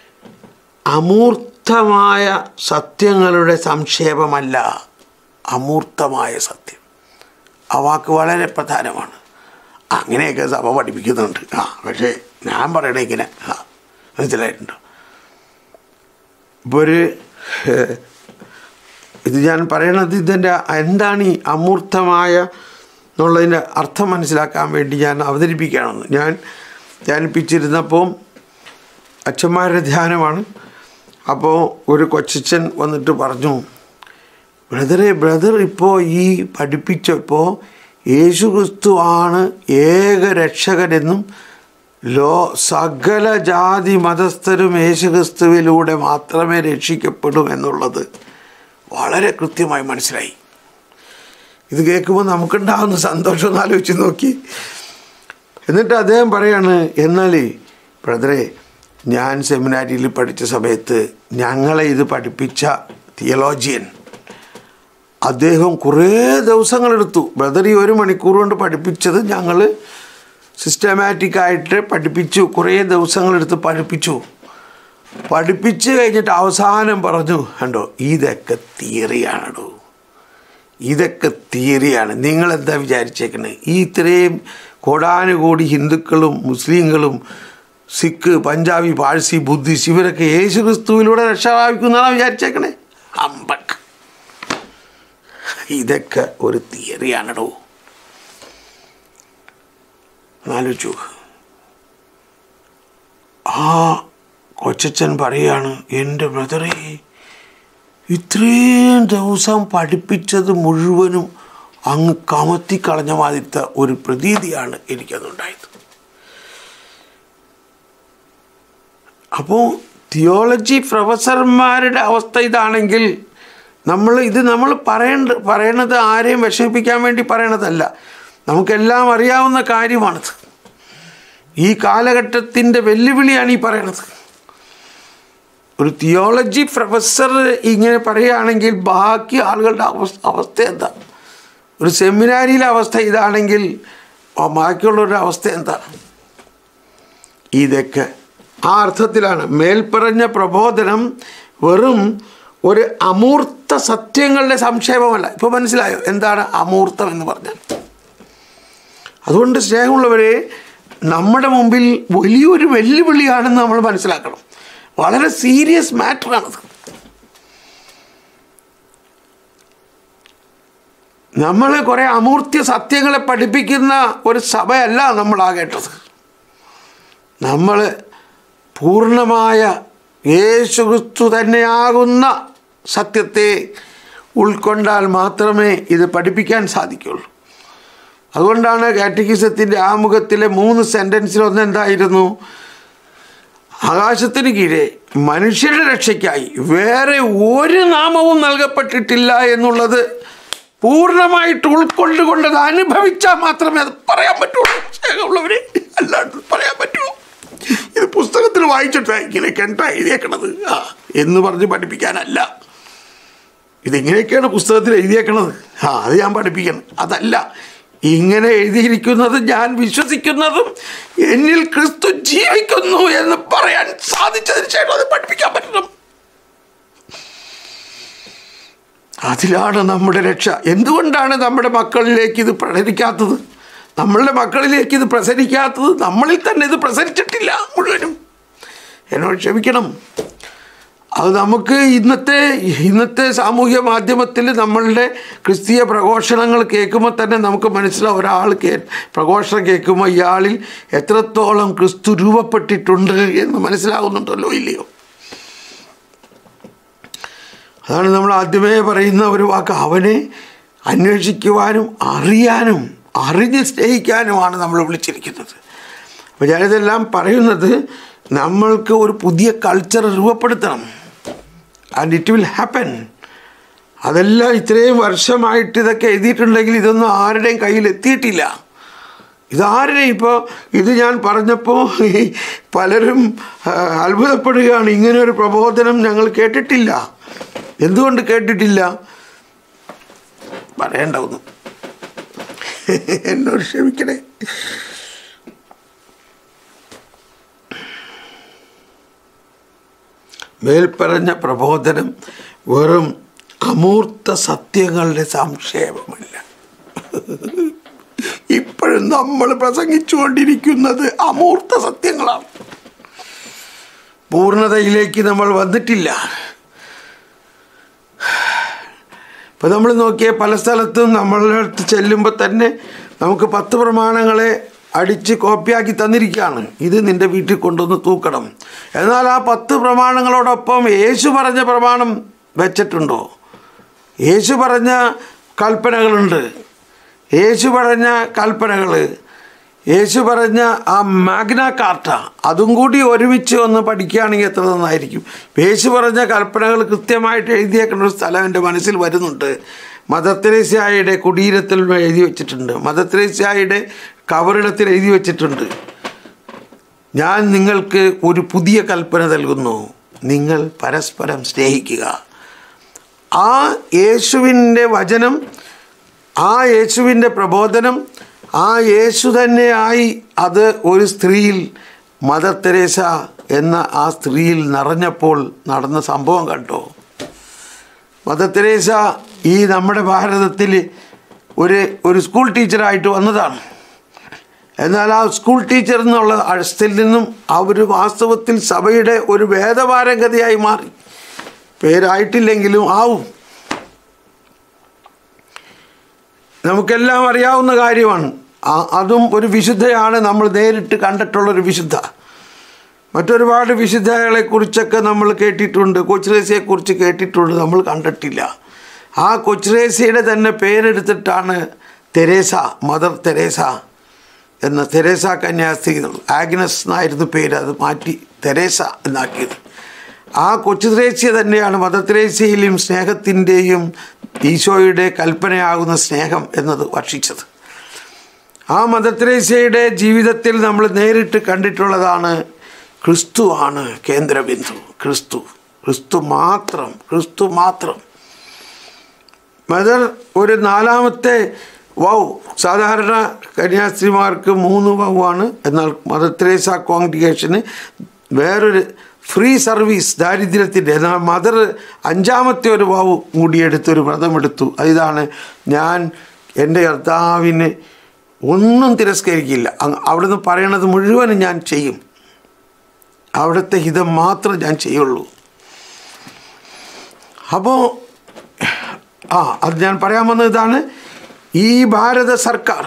A: അമൂർത്തമായ സത്യങ്ങളുടെ സംക്ഷേപമല്ല അമൂർത്തമായ സത്യം ആ വാക്ക് വളരെ പ്രധാനമാണ് അങ്ങനെയൊക്കെ സഭ പഠിപ്പിക്കുന്നുണ്ട് ആ പക്ഷേ ഞാൻ പറയണേ ഇങ്ങനെ ആ മനസ്സിലായിട്ടുണ്ടോ ഇപ്പോൾ ഒരു ഏഹ്, ഇത് ഞാൻ പറയണത് ഇതിൻ്റെ എന്താണ് ഈ അമൂർത്തമായ എന്നുള്ളതിൻ്റെ അർത്ഥം മനസ്സിലാക്കാൻ വേണ്ടി ഞാൻ അവതരിപ്പിക്കുകയാണെന്ന് ഞാൻ ധ്യാനിപ്പിച്ചിരുന്നപ്പോൾ അച്ഛന്മാരുടെ ധ്യാനമാണ് അപ്പോൾ ഒരു കൊച്ചച്ഛൻ വന്നിട്ട് പറഞ്ഞു ബ്രദറെ ബ്രദർ ഇപ്പോൾ ഈ പഠിപ്പിച്ചപ്പോൾ യേശു ക്രിസ്തു ആണ് ഏക രക്ഷകനെന്നും ലോ സകല ജാതി മതസ്ഥരും യേശു ക്രിസ്തുവിലൂടെ മാത്രമേ രക്ഷിക്കപ്പെടൂ എന്നുള്ളത് വളരെ കൃത്യമായി മനസ്സിലായി ഇത് കേൾക്കുമ്പോൾ നമുക്കുണ്ടാകുന്ന സന്തോഷം ഒന്ന് ആലോചിച്ച് നോക്കി എന്നിട്ട് അദ്ദേഹം പറയാണ് എന്നാൽ ബ്രദറെ ഞാൻ സെമിനാരിയിൽ പഠിച്ച സമയത്ത് ഞങ്ങളെ ഇത് പഠിപ്പിച്ച തിയലോജിയൻ അദ്ദേഹം കുറേ ദിവസങ്ങളെടുത്തു ബ്രദർ ഈ ഒരു മണിക്കൂർ കൊണ്ട് പഠിപ്പിച്ചത് ഞങ്ങൾ സിസ്റ്റമാറ്റിക്കായിട്ട് പഠിപ്പിച്ചു കുറേ ദിവസങ്ങളെടുത്ത് പഠിപ്പിച്ചു പഠിപ്പിച്ച് കഴിഞ്ഞിട്ട് അവസാനം പറഞ്ഞു കണ്ടോ ഇതൊക്കെ തിയറിയാണോ ഇതൊക്കെ തിയറിയാണ് നിങ്ങളെന്താ വിചാരിച്ചേക്കുന്നത് ഈ ഇത്രയും കോടാനുകോടി ഹിന്ദുക്കളും മുസ്ലിങ്ങളും സിഖ് പഞ്ചാബി പാഴ്സി ബുദ്ധിസ്റ്റ് ഇവരൊക്കെ യേശു ക്രിസ്തുവിലൂടെ രക്ഷ പ്രാപിക്കുന്നതാണ് വിചാരിച്ചേക്കണേ അമ്പക്ക് ഇതൊക്കെ ഒരു തിയറിയാണടോ ആലോചിച്ചു ആ കൊച്ചച്ഛൻ പറയാണ് എൻ്റെ ബ്രദറെ ഇത്രയും ദിവസം പഠിപ്പിച്ചത് മുഴുവനും അങ്ങ് കമത്തി കളഞ്ഞ മാതിരത്തെ ഒരു പ്രതീതിയാണ് എനിക്കതുണ്ടായത് അപ്പോൾ തിയോളജി പ്രൊഫസർമാരുടെ അവസ്ഥ ഇതാണെങ്കിൽ നമ്മൾ ഇത് നമ്മൾ പറയേണ്ട പറയണത് ആരെയും വിഷമിപ്പിക്കാൻ വേണ്ടി പറയണതല്ല നമുക്കെല്ലാം അറിയാവുന്ന കാര്യമാണിത് ഈ കാലഘട്ടത്തിൻ്റെ വെല്ലുവിളിയാണ് ഈ പറയണത് ഒരു തിയോളജി പ്രൊഫസർ ഇങ്ങനെ പറയുകയാണെങ്കിൽ ബാക്കി ആളുകളുടെ അവസ്ഥ അവസ്ഥ എന്താ ഒരു സെമിനാരിയിലെ അവസ്ഥ ഇതാണെങ്കിൽ ആ ബാക്കിയുള്ളവരുടെ അവസ്ഥ എന്താ ഇതൊക്കെ ആ അർത്ഥത്തിലാണ് മേൽപ്പറഞ്ഞ പ്രബോധനം വെറും ഒരു അമൂർത്ത സത്യങ്ങളുടെ സംക്ഷേപമല്ല ഇപ്പോൾ മനസ്സിലായോ എന്താണ് അമൂർത്തം എന്ന് പറഞ്ഞാൽ അതുകൊണ്ട് സ്നേഹമുള്ളവരെ നമ്മുടെ മുമ്പിൽ വലിയൊരു വെല്ലുവിളിയാണെന്ന് നമ്മൾ മനസ്സിലാക്കണം വളരെ സീരിയസ് മാറ്ററാണത് നമ്മൾ കുറേ അമൂർത്തിയ സത്യങ്ങളെ പഠിപ്പിക്കുന്ന ഒരു സഭയല്ല നമ്മളാകേണ്ടത് നമ്മൾ പൂർണ്ണമായ യേശുക്രിസ്തു തന്നെയാകുന്ന സത്യത്തെ ഉൾക്കൊണ്ടാൽ മാത്രമേ ഇത് പഠിപ്പിക്കാൻ സാധിക്കുള്ളൂ അതുകൊണ്ടാണ് കാറ്റഗിസത്തിൻ്റെ ആമുഖത്തിലെ മൂന്ന് സെൻറ്റൻസിൽ ഒന്ന് എന്തായിരുന്നു ആകാശത്തിന് കീഴെ മനുഷ്യരുടെ രക്ഷയ്ക്കായി വേറെ ഒരു നാമവും നൽകപ്പെട്ടിട്ടില്ല എന്നുള്ളത് പൂർണ്ണമായിട്ട് ഉൾക്കൊണ്ടുകൊണ്ട് അത് അനുഭവിച്ചാൽ മാത്രമേ അത് പറയാൻ പറ്റുള്ളൂ സ്നേഹമുള്ളവരെ അല്ലാണ്ട് പറയാൻ പറ്റുള്ളൂ ഇത് പുസ്തകത്തിൽ വായിച്ചിട്ടാ ഇങ്ങനെ കണ്ടാ എഴുതിയേക്കണത് ആ എന്ന് പറഞ്ഞ് പഠിപ്പിക്കാനല്ല ഇതിങ്ങനെയൊക്കെയാണ് പുസ്തകത്തിൽ എഴുതിയേക്കണത് ആ അത് ഞാൻ പഠിപ്പിക്കണം അതല്ല ഇങ്ങനെ എഴുതിയിരിക്കുന്നത് ഞാൻ വിശ്വസിക്കുന്നതും എന്നിൽ ക്രിസ്തു ജീവിക്കുന്നു എന്ന് പറയാൻ സാധിച്ചതിന് ശേഷം അത് പഠിപ്പിക്കാൻ പറ്റണം അതിലാണ് നമ്മുടെ രക്ഷ എന്തുകൊണ്ടാണ് നമ്മുടെ മക്കളിലേക്ക് ഇത് പ്രസരിക്കാത്തത് നമ്മളുടെ മക്കളിലേക്ക് ഇത് പ്രസരിക്കാത്തത് നമ്മളിൽ തന്നെ ഇത് പ്രസരിച്ചിട്ടില്ല മുഴുവനും എന്നോട് ക്ഷമിക്കണം അത് നമുക്ക് ഇന്നത്തെ ഇന്നത്തെ സാമൂഹ്യ മാധ്യമത്തിൽ നമ്മളുടെ ക്രിസ്തീയ പ്രഘോഷണങ്ങൾ കേൾക്കുമ്പോൾ തന്നെ നമുക്ക് മനസ്സിലാവും ഒരാൾ കേ പ്രഘോഷണം കേൾക്കുമ്പോൾ ഇയാളിൽ എത്രത്തോളം ക്രിസ്തു രൂപപ്പെട്ടിട്ടുണ്ട് എന്ന് മനസ്സിലാകുന്നുണ്ടല്ലോ ഇല്ലയോ അതാണ് നമ്മൾ ആദ്യമേ പറയുന്ന ഒരു വാക്ക് അവനെ അന്വേഷിക്കുവാനും അറിയാനും അറിഞ്ഞ് സ്നേഹിക്കാനുമാണ് നമ്മൾ വിളിച്ചിരിക്കുന്നത് അപ്പോൾ ഞാനിതെല്ലാം പറയുന്നത് നമ്മൾക്ക് ഒരു പുതിയ കൾച്ചർ രൂപപ്പെടുത്തണം ആൻഡ് ഇറ്റ് വിൽ ഹാപ്പൻ അതെല്ലാം ഇത്രയും വർഷമായിട്ട് ഇതൊക്കെ എഴുതിയിട്ടുണ്ടെങ്കിൽ ഇതൊന്നും ആരുടെയും കയ്യിൽ എത്തിയിട്ടില്ല ഇതാരുടെ ഇപ്പോൾ ഇത് ഞാൻ പറഞ്ഞപ്പോൾ പലരും ആ, അത്ഭുതപ്പെടുകയാണ് ഇങ്ങനെ ഒരു പ്രബോധനം ഞങ്ങൾ കേട്ടിട്ടില്ല എന്തുകൊണ്ട് കേട്ടിട്ടില്ല പറയണ്ട ഒന്നും എന്നോട് ക്ഷമിക്കണേ മേൽപ്പറഞ്ഞ പ്രബോധനം വെറും അമൂർത്ത സത്യങ്ങളുടെ സംക്ഷേപമല്ല ഇപ്പോഴും നമ്മൾ പ്രസംഗിച്ചുകൊണ്ടിരിക്കുന്നത് അമൂർത്ത സത്യങ്ങളാണ് പൂർണ്ണതയിലേക്ക് നമ്മൾ വന്നിട്ടില്ല ഇപ്പം നമ്മൾ നോക്കിയ പല സ്ഥലത്തും നമ്മളുടെ അടുത്ത് ചെല്ലുമ്പോൾ തന്നെ നമുക്ക് പത്ത് പ്രമാണങ്ങളെ അടിച്ച് കോപ്പിയാക്കി തന്നിരിക്കുകയാണ് ഇത് നിൻ്റെ വീട്ടിൽ കൊണ്ടുവന്ന് തൂക്കണം എന്നാൽ ആ പത്ത് പ്രമാണങ്ങളോടൊപ്പം യേശു പറഞ്ഞ പ്രമാണം വെച്ചിട്ടുണ്ടോ യേശു പറഞ്ഞ കൽപ്പനകളുണ്ട് യേശു പറഞ്ഞ കൽപ്പനകൾ യേശു പറഞ്ഞ ആ മാഗ്ന കാർട്ട അതും കൂടി ഒരുമിച്ച് ഒന്ന് പഠിക്കുകയാണെങ്കിൽ എത്ര നന്നായിരിക്കും യേശു പറഞ്ഞ കൽപ്പനകൾ കൃത്യമായിട്ട് എഴുതിയേക്കുന്ന ഒരു സ്ഥലം എൻ്റെ മനസ്സിൽ വരുന്നുണ്ട് മദർ തെരേസ്യായുടെ കുടീരത്തിൽ എഴുതി വെച്ചിട്ടുണ്ട് മദർ തെരേസ്യായുടെ കവറിടത്തിൽ എഴുതി വെച്ചിട്ടുണ്ട് ഞാൻ നിങ്ങൾക്ക് ഒരു പുതിയ കൽപ്പന നൽകുന്നു നിങ്ങൾ പരസ്പരം സ്നേഹിക്കുക ആ യേശുവിൻ്റെ വചനം ആ യേശുവിൻ്റെ പ്രബോധനം ആ യേശു തന്നെയായി അത് ഒരു സ്ത്രീയിൽ മദർ തെരേസ എന്ന ആ സ്ത്രീയിൽ നിറഞ്ഞപ്പോൾ നടന്ന സംഭവം കണ്ടോ മദർ തെരേസ ഈ നമ്മുടെ ഭാരതത്തിൽ ഒരു ഒരു സ്കൂൾ ടീച്ചറായിട്ട് വന്നതാണ് എന്നാൽ ആ സ്കൂൾ ടീച്ചർ എന്നുള്ള അഴത്തിൽ നിന്നും അവർ വാസ്തവത്തിൽ സഭയുടെ ഒരു വേദപാരംഗതയായി മാറി പേരായിട്ടില്ലെങ്കിലും ആവും നമുക്കെല്ലാം അറിയാവുന്ന കാര്യമാണ് ആ- അതും ഒരു വിശുദ്ധയാണ് നമ്മൾ നേരിട്ട് കണ്ടിട്ടുള്ളൊരു വിശുദ്ധ മറ്റൊരുപാട് വിശുദ്ധകളെക്കുറിച്ചൊക്കെ നമ്മൾ കേട്ടിട്ടുണ്ട് കൊച്ചുറേസിയെക്കുറിച്ച് കേട്ടിട്ടുണ്ട് നമ്മൾ കണ്ടിട്ടില്ല ആ കൊച്ചുറേസിയുടെ തന്നെ പേരെടുത്തിട്ടാണ് തെരേസ മദർ തെരേസ എന്ന തെരേസ കന്യാസ്ത്രീ ആഗ്നസ് എന്നായിരുന്നു പേര് അത് മാറ്റി തെരേസ എന്നാക്കിയത് ആ കൊച്ചു ത്രേസ്യ തന്നെയാണ് മദർ ത്രേസ്യയിലും സ്നേഹത്തിൻ്റെയും ഈശോയുടെ കൽപ്പനയാകുന്ന സ്നേഹം എന്നത് വർഷിച്ചത് ആ മദർ ത്രേസ്യയുടെ ജീവിതത്തിൽ നമ്മൾ നേരിട്ട് കണ്ടിട്ടുള്ളതാണ് ക്രിസ്തുവാണ് കേന്ദ്രബിന്ദു ക്രിസ്തു ക്രിസ്തു മാത്രം ക്രിസ്തു മാത്രം മദർ ഒരു നാലാമത്തെ വൗ സാധാരണ കന്യാസ്ത്രീമാർക്ക് മൂന്ന് വൗവാണ് എന്നാൽ മദർ തെരേസ കോൺഗ്രിഗേഷന് വേറൊരു ഫ്രീ സർവീസ് ദാരിദ്ര്യത്തിൻ്റെ എന്നാൽ മദർ അഞ്ചാമത്തെ ഒരു വാവ് കൂടിയെടുത്ത് ഒരു വ്രതമെടുത്തു ഇതാണ് ഞാൻ എൻ്റെ കർത്താവിന് ഒന്നും തിരസ്കരിക്കില്ല അങ്ങ് അവിടുന്ന് പറയണത് മുഴുവനും ഞാൻ ചെയ്യും അവിടുത്തെ ഹിതം മാത്രം ഞാൻ ചെയ്യുള്ളൂ അപ്പോൾ ആ അത് ഞാൻ പറയാൻ വന്നത് ഇതാണ് ഈ ഭാരത സർക്കാർ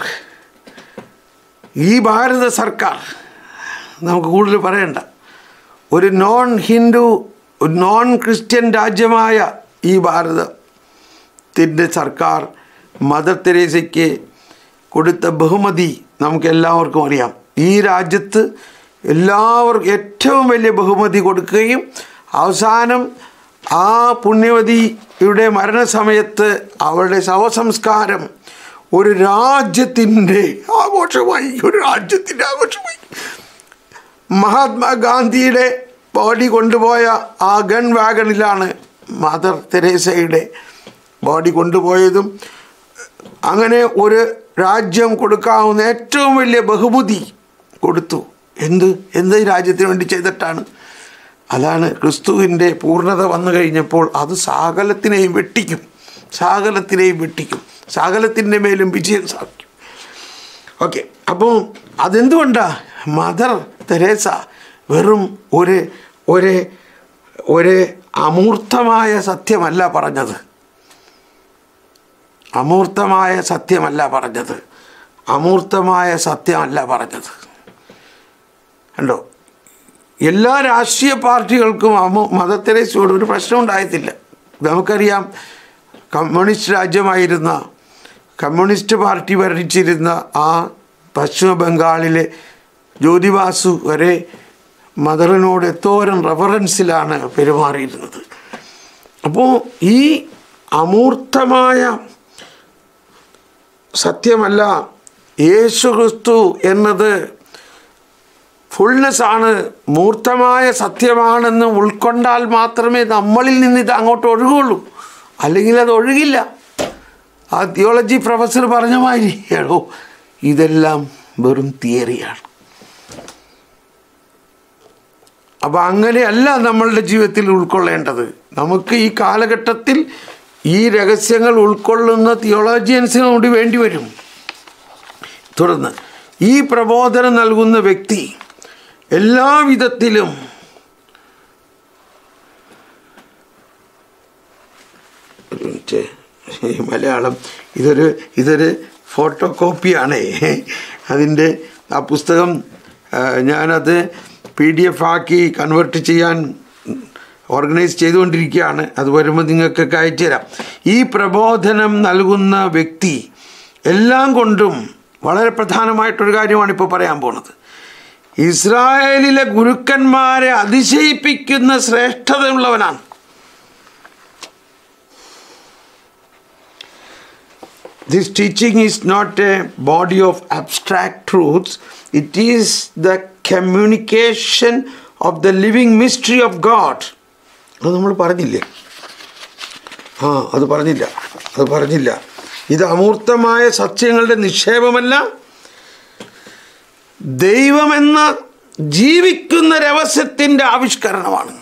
A: ഈ ഭാരത സർക്കാർ നമുക്ക് കൂടുതൽ പറയണ്ട ഒരു നോൺ ഹിന്ദു ഒരു നോൺ ക്രിസ്ത്യൻ രാജ്യമായ ഈ ഭാരതത്തിൻ്റെ സർക്കാർ മദർ തെരേസയ്ക്ക് കൊടുത്ത ബഹുമതി നമുക്ക് എല്ലാവർക്കും അറിയാം ഈ രാജ്യത്ത് എല്ലാവർക്കും ഏറ്റവും വലിയ ബഹുമതി കൊടുക്കുകയും അവസാനം ആ പുണ്യവതിയുടെ മരണസമയത്ത് അവളുടെ ശവസംസ്കാരം ഒരു രാജ്യത്തിൻ്റെ ആഘോഷമായി ഒരു രാജ്യത്തിൻ്റെ ആഘോഷമായി മഹാത്മാഗാന്ധിയുടെ ബോഡി കൊണ്ടുപോയ ആ ഗൺ വാഗണിലാണ് മദർ തെരേസയുടെ ബോഡി കൊണ്ടുപോയതും അങ്ങനെ ഒരു രാജ്യം കൊടുക്കാവുന്ന ഏറ്റവും വലിയ ബഹുമതി കൊടുത്തു എന്ത് എന്ത് ഈ രാജ്യത്തിന് വേണ്ടി ചെയ്തിട്ടാണ് അതാണ് ക്രിസ്തുവിൻ്റെ പൂർണ്ണത വന്നു കഴിഞ്ഞപ്പോൾ അത് സാകലത്തിനെയും വെട്ടിക്കും സാകലത്തിനെയും വെട്ടിക്കും സാകലത്തിൻ്റെ മേലും വിജയം സാധിക്കും ഓക്കെ അപ്പോൾ അതെന്തുകൊണ്ടാണ് മദർ തെരേസ വെറും ഒരു ഒരു ഒരു അമൂർത്തമായ സത്യമല്ല പറഞ്ഞത് അമൂർത്തമായ സത്യമല്ല പറഞ്ഞത് അമൂർത്തമായ സത്യമല്ല പറഞ്ഞത് കണ്ടോ എല്ലാ രാഷ്ട്രീയ പാർട്ടികൾക്കും അമു മദർ തെരേസയോട് ഒരു പ്രശ്നം ഉണ്ടായിട്ടില്ല നമുക്കറിയാം കമ്മ്യൂണിസ്റ്റ് രാജ്യമായിരുന്ന കമ്മ്യൂണിസ്റ്റ് പാർട്ടി ഭരിച്ചിരുന്ന ആ പശ്ചിമ ബംഗാളിലെ ജ്യോതിബാസു വരെ മദറിനോട് എത്തോരം റെഫറൻസിലാണ് പെരുമാറിയിരുന്നത് അപ്പോൾ ഈ അമൂർത്തമായ സത്യമല്ല യേശു ക്രിസ്തു എന്നത് ഫുൾനെസ് ആണ് മൂർത്തമായ സത്യമാണെന്ന് ഉൾക്കൊണ്ടാൽ മാത്രമേ നമ്മളിൽ നിന്ന് ഇത് അങ്ങോട്ട് ഒഴുകുള്ളൂ അല്ലെങ്കിൽ അത് ഒഴുകില്ല ആ തിയോളജി പ്രൊഫസർ പറഞ്ഞ മാതിരി എടോ ഇതെല്ലാം വെറും തിയറിയാണ് അപ്പം അങ്ങനെയല്ല നമ്മളുടെ ജീവിതത്തിൽ ഉൾക്കൊള്ളേണ്ടത് നമുക്ക് ഈ കാലഘട്ടത്തിൽ ഈ രഹസ്യങ്ങൾ ഉൾക്കൊള്ളുന്ന തിയോളജിയൻസിന് കൂടി വേണ്ടി വരും തുടർന്ന് ഈ പ്രബോധനം നൽകുന്ന വ്യക്തി എല്ലാ വിധത്തിലും ഒരു മിനിറ്റ് ഈ മലയാളം ഇതൊരു ഇതൊരു ഫോട്ടോ കോപ്പിയാണേ അതിൻ്റെ ആ പുസ്തകം ആ, ഞാനത് പി ഡി എഫ് ആക്കി കൺവേർട്ട് ചെയ്യാൻ ഓർഗനൈസ് ചെയ്തുകൊണ്ടിരിക്കുകയാണ് അത് വരുമ്പോൾ നിങ്ങൾക്കൊക്കെ അയച്ചു തരാം ഈ പ്രബോധനം നൽകുന്ന വ്യക്തി എല്ലാം കൊണ്ടും വളരെ പ്രധാനമായിട്ടൊരു കാര്യമാണ് ഇപ്പോൾ പറയാൻ പോണത് ഇസ്രായേലിലെ ഗുരുക്കന്മാരെ അതിശയിപ്പിക്കുന്ന ശ്രേഷ്ഠതയുള്ളവനാണ് This teaching is not a body of abstract truths, it is the communication of the living mystery of God. അത് നമ്മൾ പറഞ്ഞില്ലേ ആ അത് പറഞ്ഞില്ല അത് പറഞ്ഞില്ല ഇത് അമൂർത്തമായ സത്യങ്ങളുടെ നിക്ഷേപമല്ല ദൈവമെന്ന ജീവിക്കുന്ന രഹസ്യത്തിൻ്റെ ആവിഷ്കരണമാണ്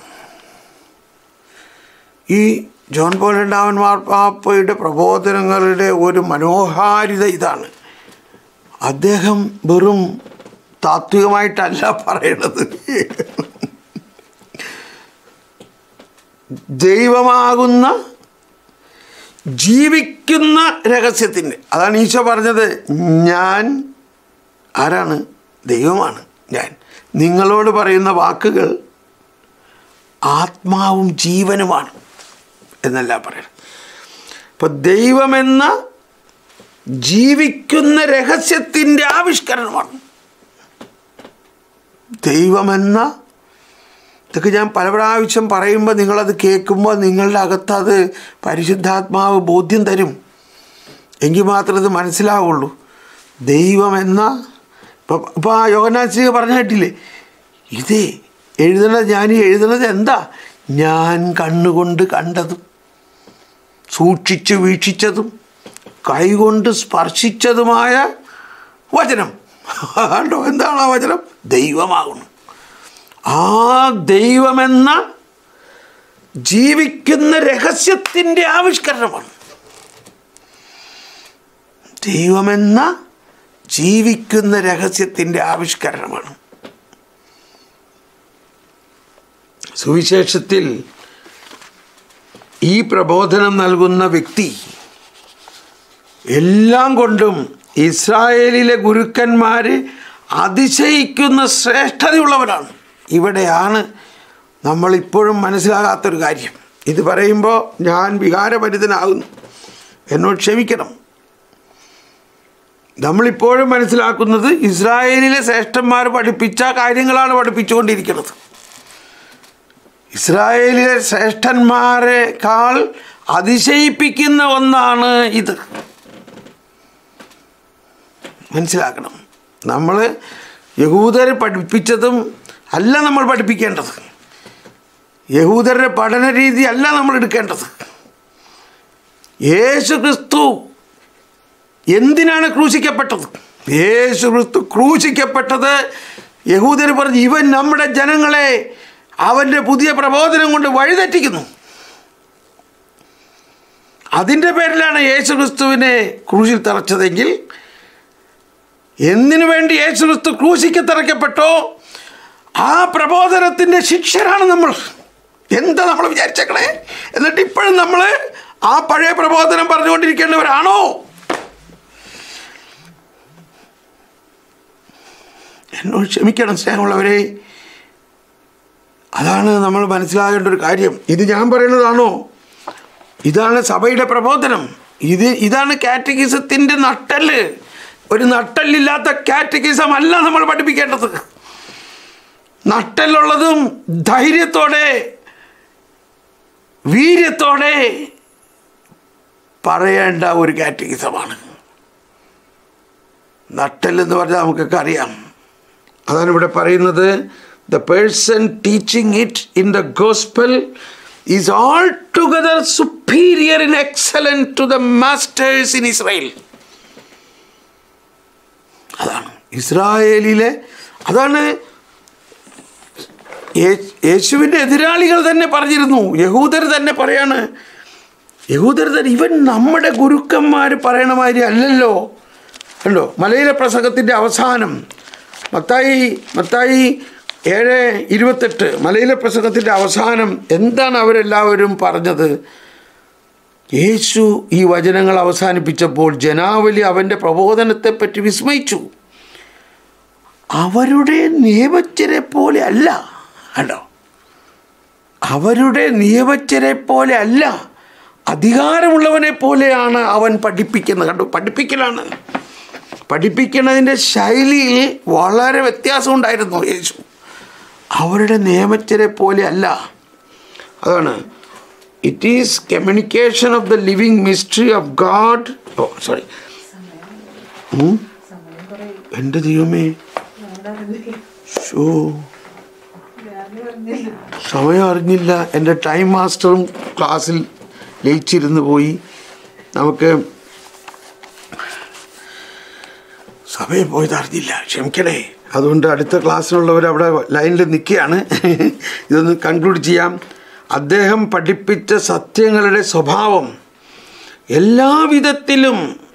A: ഈ ജോൺ പോൾ രണ്ടാമൻ മാർപ്പാപ്പയുടെ പ്രബോധനങ്ങളുടെ ഒരു മനോഹാരിത ഇതാണ് അദ്ദേഹം വെറും താത്വികമായിട്ടല്ല പറയണത് ദൈവമാകുന്ന ജീവിക്കുന്ന രഹസ്യത്തിൻ്റെ അതാണ് ഈശോ പറഞ്ഞത് ഞാൻ ആരാണ് ദൈവമാണ് ഞാൻ നിങ്ങളോട് പറയുന്ന വാക്കുകൾ ആത്മാവും ജീവനുമാണ് എന്നല്ല പറയണം അപ്പോൾ ദൈവമെന്ന ജീവിക്കുന്ന രഹസ്യത്തിൻ്റെ ആവിഷ്കരണമാണ് ദൈവമെന്ന ഇതൊക്കെ ഞാൻ പല പ്രാവശ്യം പറയുമ്പോൾ നിങ്ങളത് കേൾക്കുമ്പോൾ നിങ്ങളുടെ അകത്ത് അത് പരിശുദ്ധാത്മാവ് ബോധ്യം തരും എങ്കിൽ മാത്രമേ ഇത് മനസ്സിലാവുള്ളൂ ദൈവമെന്ന ഇപ്പം ഇപ്പോൾ ആ യോഗനാശ്രീക പറഞ്ഞ കേട്ടില്ലേ ഇതേ എഴുതണത് ഞാൻ ഈ എഴുതണത് എന്താ ഞാൻ കണ്ണുകൊണ്ട് കണ്ടതും സൂക്ഷിച്ച് വീക്ഷിച്ചതും കൈകൊണ്ട് സ്പർശിച്ചതുമായ വചനം കണ്ടോ എന്താണ് ആ വചനം ദൈവമാകുന്നു ആ ദൈവമെന്ന ജീവിക്കുന്ന രഹസ്യത്തിൻ്റെ ആവിഷ്കരണമാണ് ദൈവമെന്ന ജീവിക്കുന്ന രഹസ്യത്തിൻ്റെ ആവിഷ്കരണമാണ് സുവിശേഷത്തിൽ ഈ പ്രബോധനം നൽകുന്ന വ്യക്തി എല്ലാം കൊണ്ടും ഇസ്രായേലിലെ ഗുരുക്കന്മാർ അതിശയിക്കുന്ന ശ്രേഷ്ഠതയുള്ളവരാണ് ഇവിടെയാണ് നമ്മളിപ്പോഴും മനസ്സിലാകാത്തൊരു കാര്യം ഇത് പറയുമ്പോൾ ഞാൻ വികാരപരിതനാകുന്നു എന്നോട് ക്ഷമിക്കണം നമ്മളിപ്പോഴും മനസ്സിലാക്കുന്നത് ഇസ്രായേലിലെ ശ്രേഷ്ഠന്മാർ പഠിപ്പിച്ച കാര്യങ്ങളാണ് പഠിപ്പിച്ചുകൊണ്ടിരിക്കുന്നത് ഇസ്രായേലിലെ ശ്രേഷ്ഠന്മാരെക്കാൾ അതിശയിപ്പിക്കുന്ന ഒന്നാണ് ഇത് മനസ്സിലാക്കണം നമ്മൾ യഹൂദരെ പഠിപ്പിച്ചതും അല്ല നമ്മൾ പഠിപ്പിക്കേണ്ടത് യഹൂദരുടെ പഠന രീതി അല്ല നമ്മൾ എടുക്കേണ്ടത് യേശു ക്രിസ്തു എന്തിനാണ് ക്രൂശിക്കപ്പെട്ടത് യേശു ക്രിസ്തു ക്രൂശിക്കപ്പെട്ടത് യഹൂദർ പറഞ്ഞു ഇവൻ നമ്മുടെ ജനങ്ങളെ അവൻ്റെ പുതിയ പ്രബോധനം കൊണ്ട് വഴിതെറ്റിക്കുന്നു അതിൻ്റെ പേരിലാണ് യേശു ക്രിസ്തുവിനെ ക്രൂശിൽ തറച്ചതെങ്കിൽ എന്തിനു വേണ്ടി യേശു ക്രിസ്തു ക്രൂശിക്ക് തറയ്ക്കപ്പെട്ടോ ആ പ്രബോധനത്തിൻ്റെ ശിക്ഷരാണ് നമ്മൾ എന്താ നമ്മൾ വിചാരിച്ചേക്കണേ എന്നിട്ട് ഇപ്പോഴും നമ്മൾ ആ പഴയ പ്രബോധനം പറഞ്ഞുകൊണ്ടിരിക്കേണ്ടവരാണോ എന്നോട് ക്ഷമിക്കണം സ്നേഹമുള്ളവരെ അതാണ് നമ്മൾ മനസ്സിലാകേണ്ട ഒരു കാര്യം ഇത് ഞാൻ പറയുന്നതാണോ ഇതാണ് സഭയുടെ പ്രബോധനം ഇത് ഇതാണ് കാറ്റഗിസത്തിൻ്റെ നട്ടല് ഒരു നട്ടല്ലില്ലാത്ത കാറ്റഗിസം അല്ല നമ്മൾ പഠിപ്പിക്കേണ്ടത് നട്ടലുള്ളതും ധൈര്യത്തോടെ വീര്യത്തോടെ പറയേണ്ട ഒരു കാറ്റഗിസമാണ് നട്ടെല്ലെന്ന് പറഞ്ഞാൽ നമുക്കൊക്കെ അറിയാം അതാണ് ഇവിടെ പറയുന്നത് the person teaching it in the gospel is all together superior in excellence to the masters in Israel അതാണ് ഇസ്രായേലിലെ അതാണ് യേ- യേശുവിൻ്റെ എതിരാളികൾ തന്നെ പറഞ്ഞിരുന്നു യഹൂദർ തന്നെ പറയാണ് യഹൂദർ തന്നെ ഇവൻ നമ്മുടെ ഗുരുക്കന്മാർ പറയണ മാതിരി അല്ലല്ലോ കണ്ടോ മലയിലെ പ്രസംഗത്തിൻ്റെ അവസാനം മത്തായി മത്തായി ഏഴ് ഇരുപത്തെട്ട് മലയിലെ പ്രസംഗത്തിൻ്റെ അവസാനം എന്താണ് അവരെല്ലാവരും പറഞ്ഞത് യേശു ഈ വചനങ്ങൾ അവസാനിപ്പിച്ചപ്പോൾ ജനാവലി അവൻ്റെ പ്രബോധനത്തെപ്പറ്റി വിസ്മയിച്ചു അവരുടെ നിയമജ്ഞരെ പോലെ അല്ല കണ്ടോ അവരുടെ നിയമജ്ഞരെ പോലെ അല്ല അധികാരമുള്ളവനെ പോലെയാണ് അവൻ പഠിപ്പിക്കുന്നത് കണ്ടു പഠിപ്പിക്കലാണ് പഠിപ്പിക്കുന്നതിൻ്റെ ശൈലിയിൽ വളരെ വ്യത്യാസമുണ്ടായിരുന്നു യേശു അവരുടെ നിയമജ്ഞരെ പോലെ അല്ല അതാണ് it is communication of the living mystery of God oh sorry എൻ്റെ ദൈവമേ ഷോ സമയം അറിഞ്ഞില്ല എൻ്റെ ടൈം മാസ്റ്ററും ക്ലാസ്സിൽ ലയിച്ചിരുന്ന് പോയി നമുക്ക് സമയം പോയത് അറിഞ്ഞില്ല ക്ഷമിക്കണേ അതുകൊണ്ട് അടുത്ത ക്ലാസ്സിലുള്ളവർ അവിടെ ലൈനിൽ നിൽക്കുകയാണ് ഇതൊന്ന് കൺക്ലൂഡ് ചെയ്യാം അദ്ദേഹം പഠിപ്പിച്ച സത്യങ്ങളുടെ സ്വഭാവം എല്ലാവിധത്തിലും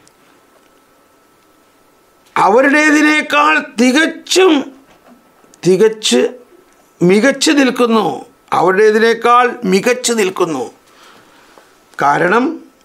A: അവരുടേതിനേക്കാൾ തികച്ചും തികച്ച് മികച്ചു നിൽക്കുന്നു അവരുടേതിനേക്കാൾ മികച്ചു നിൽക്കുന്നു കാരണം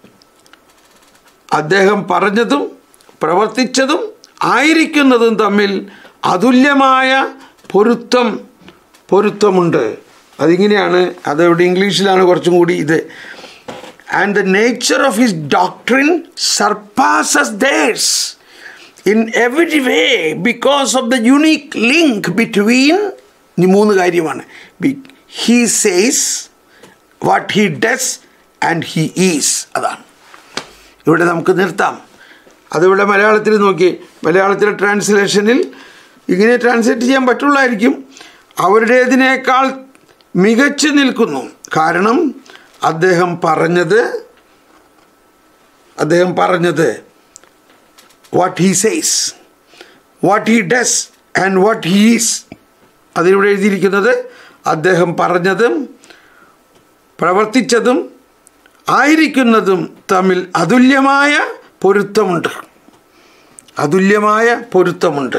A: അദ്ദേഹം പറഞ്ഞതും പ്രവർത്തിച്ചതും ആയിരിക്കുന്നതും തമ്മിൽ അതുല്യമായ പൊരുത്തം പൊരുത്തമുണ്ട് അതിങ്ങനെയാണ് അതവിടെ ഇംഗ്ലീഷിലാണ് കുറച്ചും കൂടി ഇത് and the nature of his doctrine surpasses theirs in every way because of the unique link between ഈ മൂന്ന് കാര്യമാണ് he says what he does and he is അതാണ് ഇവിടെ നമുക്ക് നിർത്താം അതിവിടെ മലയാളത്തിൽ നോക്കി മലയാളത്തിലെ ട്രാൻസ്ലേഷനിൽ ഇങ്ങനെ ട്രാൻസ്ലേറ്റ് ചെയ്യാൻ പറ്റുള്ളായിരിക്കും അവരുടേതിനേക്കാൾ മികച്ചു നിൽക്കുന്നു കാരണം അദ്ദേഹം പറഞ്ഞത് അദ്ദേഹം പറഞ്ഞത് what he says what he does and what he is അതിലൂടെ എഴുതിയിരിക്കുന്നത് അദ്ദേഹം പറഞ്ഞതും പ്രവർത്തിച്ചതും ആയിരിക്കുന്നതും തമ്മിൽ അതുല്യമായ പൊരുത്തമുണ്ട് അതുല്യമായ പൊരുത്തമുണ്ട്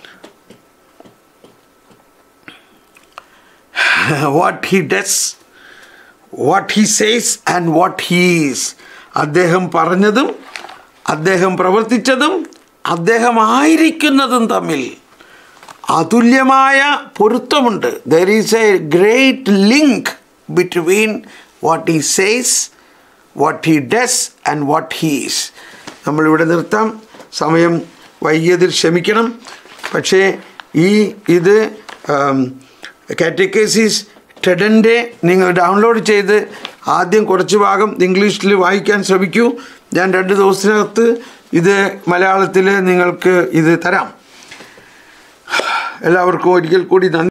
A: what he does what he says and what he's അദ്ദേഹം പറഞ്ഞതും അദ്ദേഹം പ്രവർത്തിച്ചതും അദ്ദേഹം ആയിരിക്കുന്നതും തമ്മിൽ അതുല്യമായ പൊരുത്തമുണ്ട് there is a great link between what he says what he does and what he's നമ്മളിവിടെ നിർത്താം സമയം വൈകിയതിൽ ക്ഷമിക്കണം പക്ഷേ ഈ ഇത് കാറ്റഗൈസിസ് ടെഡൻ്റെ നിങ്ങൾ ഡൗൺലോഡ് ചെയ്ത് ആദ്യം കുറച്ച് ഭാഗം ഇംഗ്ലീഷിൽ വായിക്കാൻ ശ്രമിക്കൂ ഞാൻ രണ്ട് ദിവസത്തിനകത്ത് ഇത് മലയാളത്തിൽ നിങ്ങൾക്ക് ഇത് തരാം എല്ലാവർക്കും ഒരിക്കൽ കൂടി നന്ദി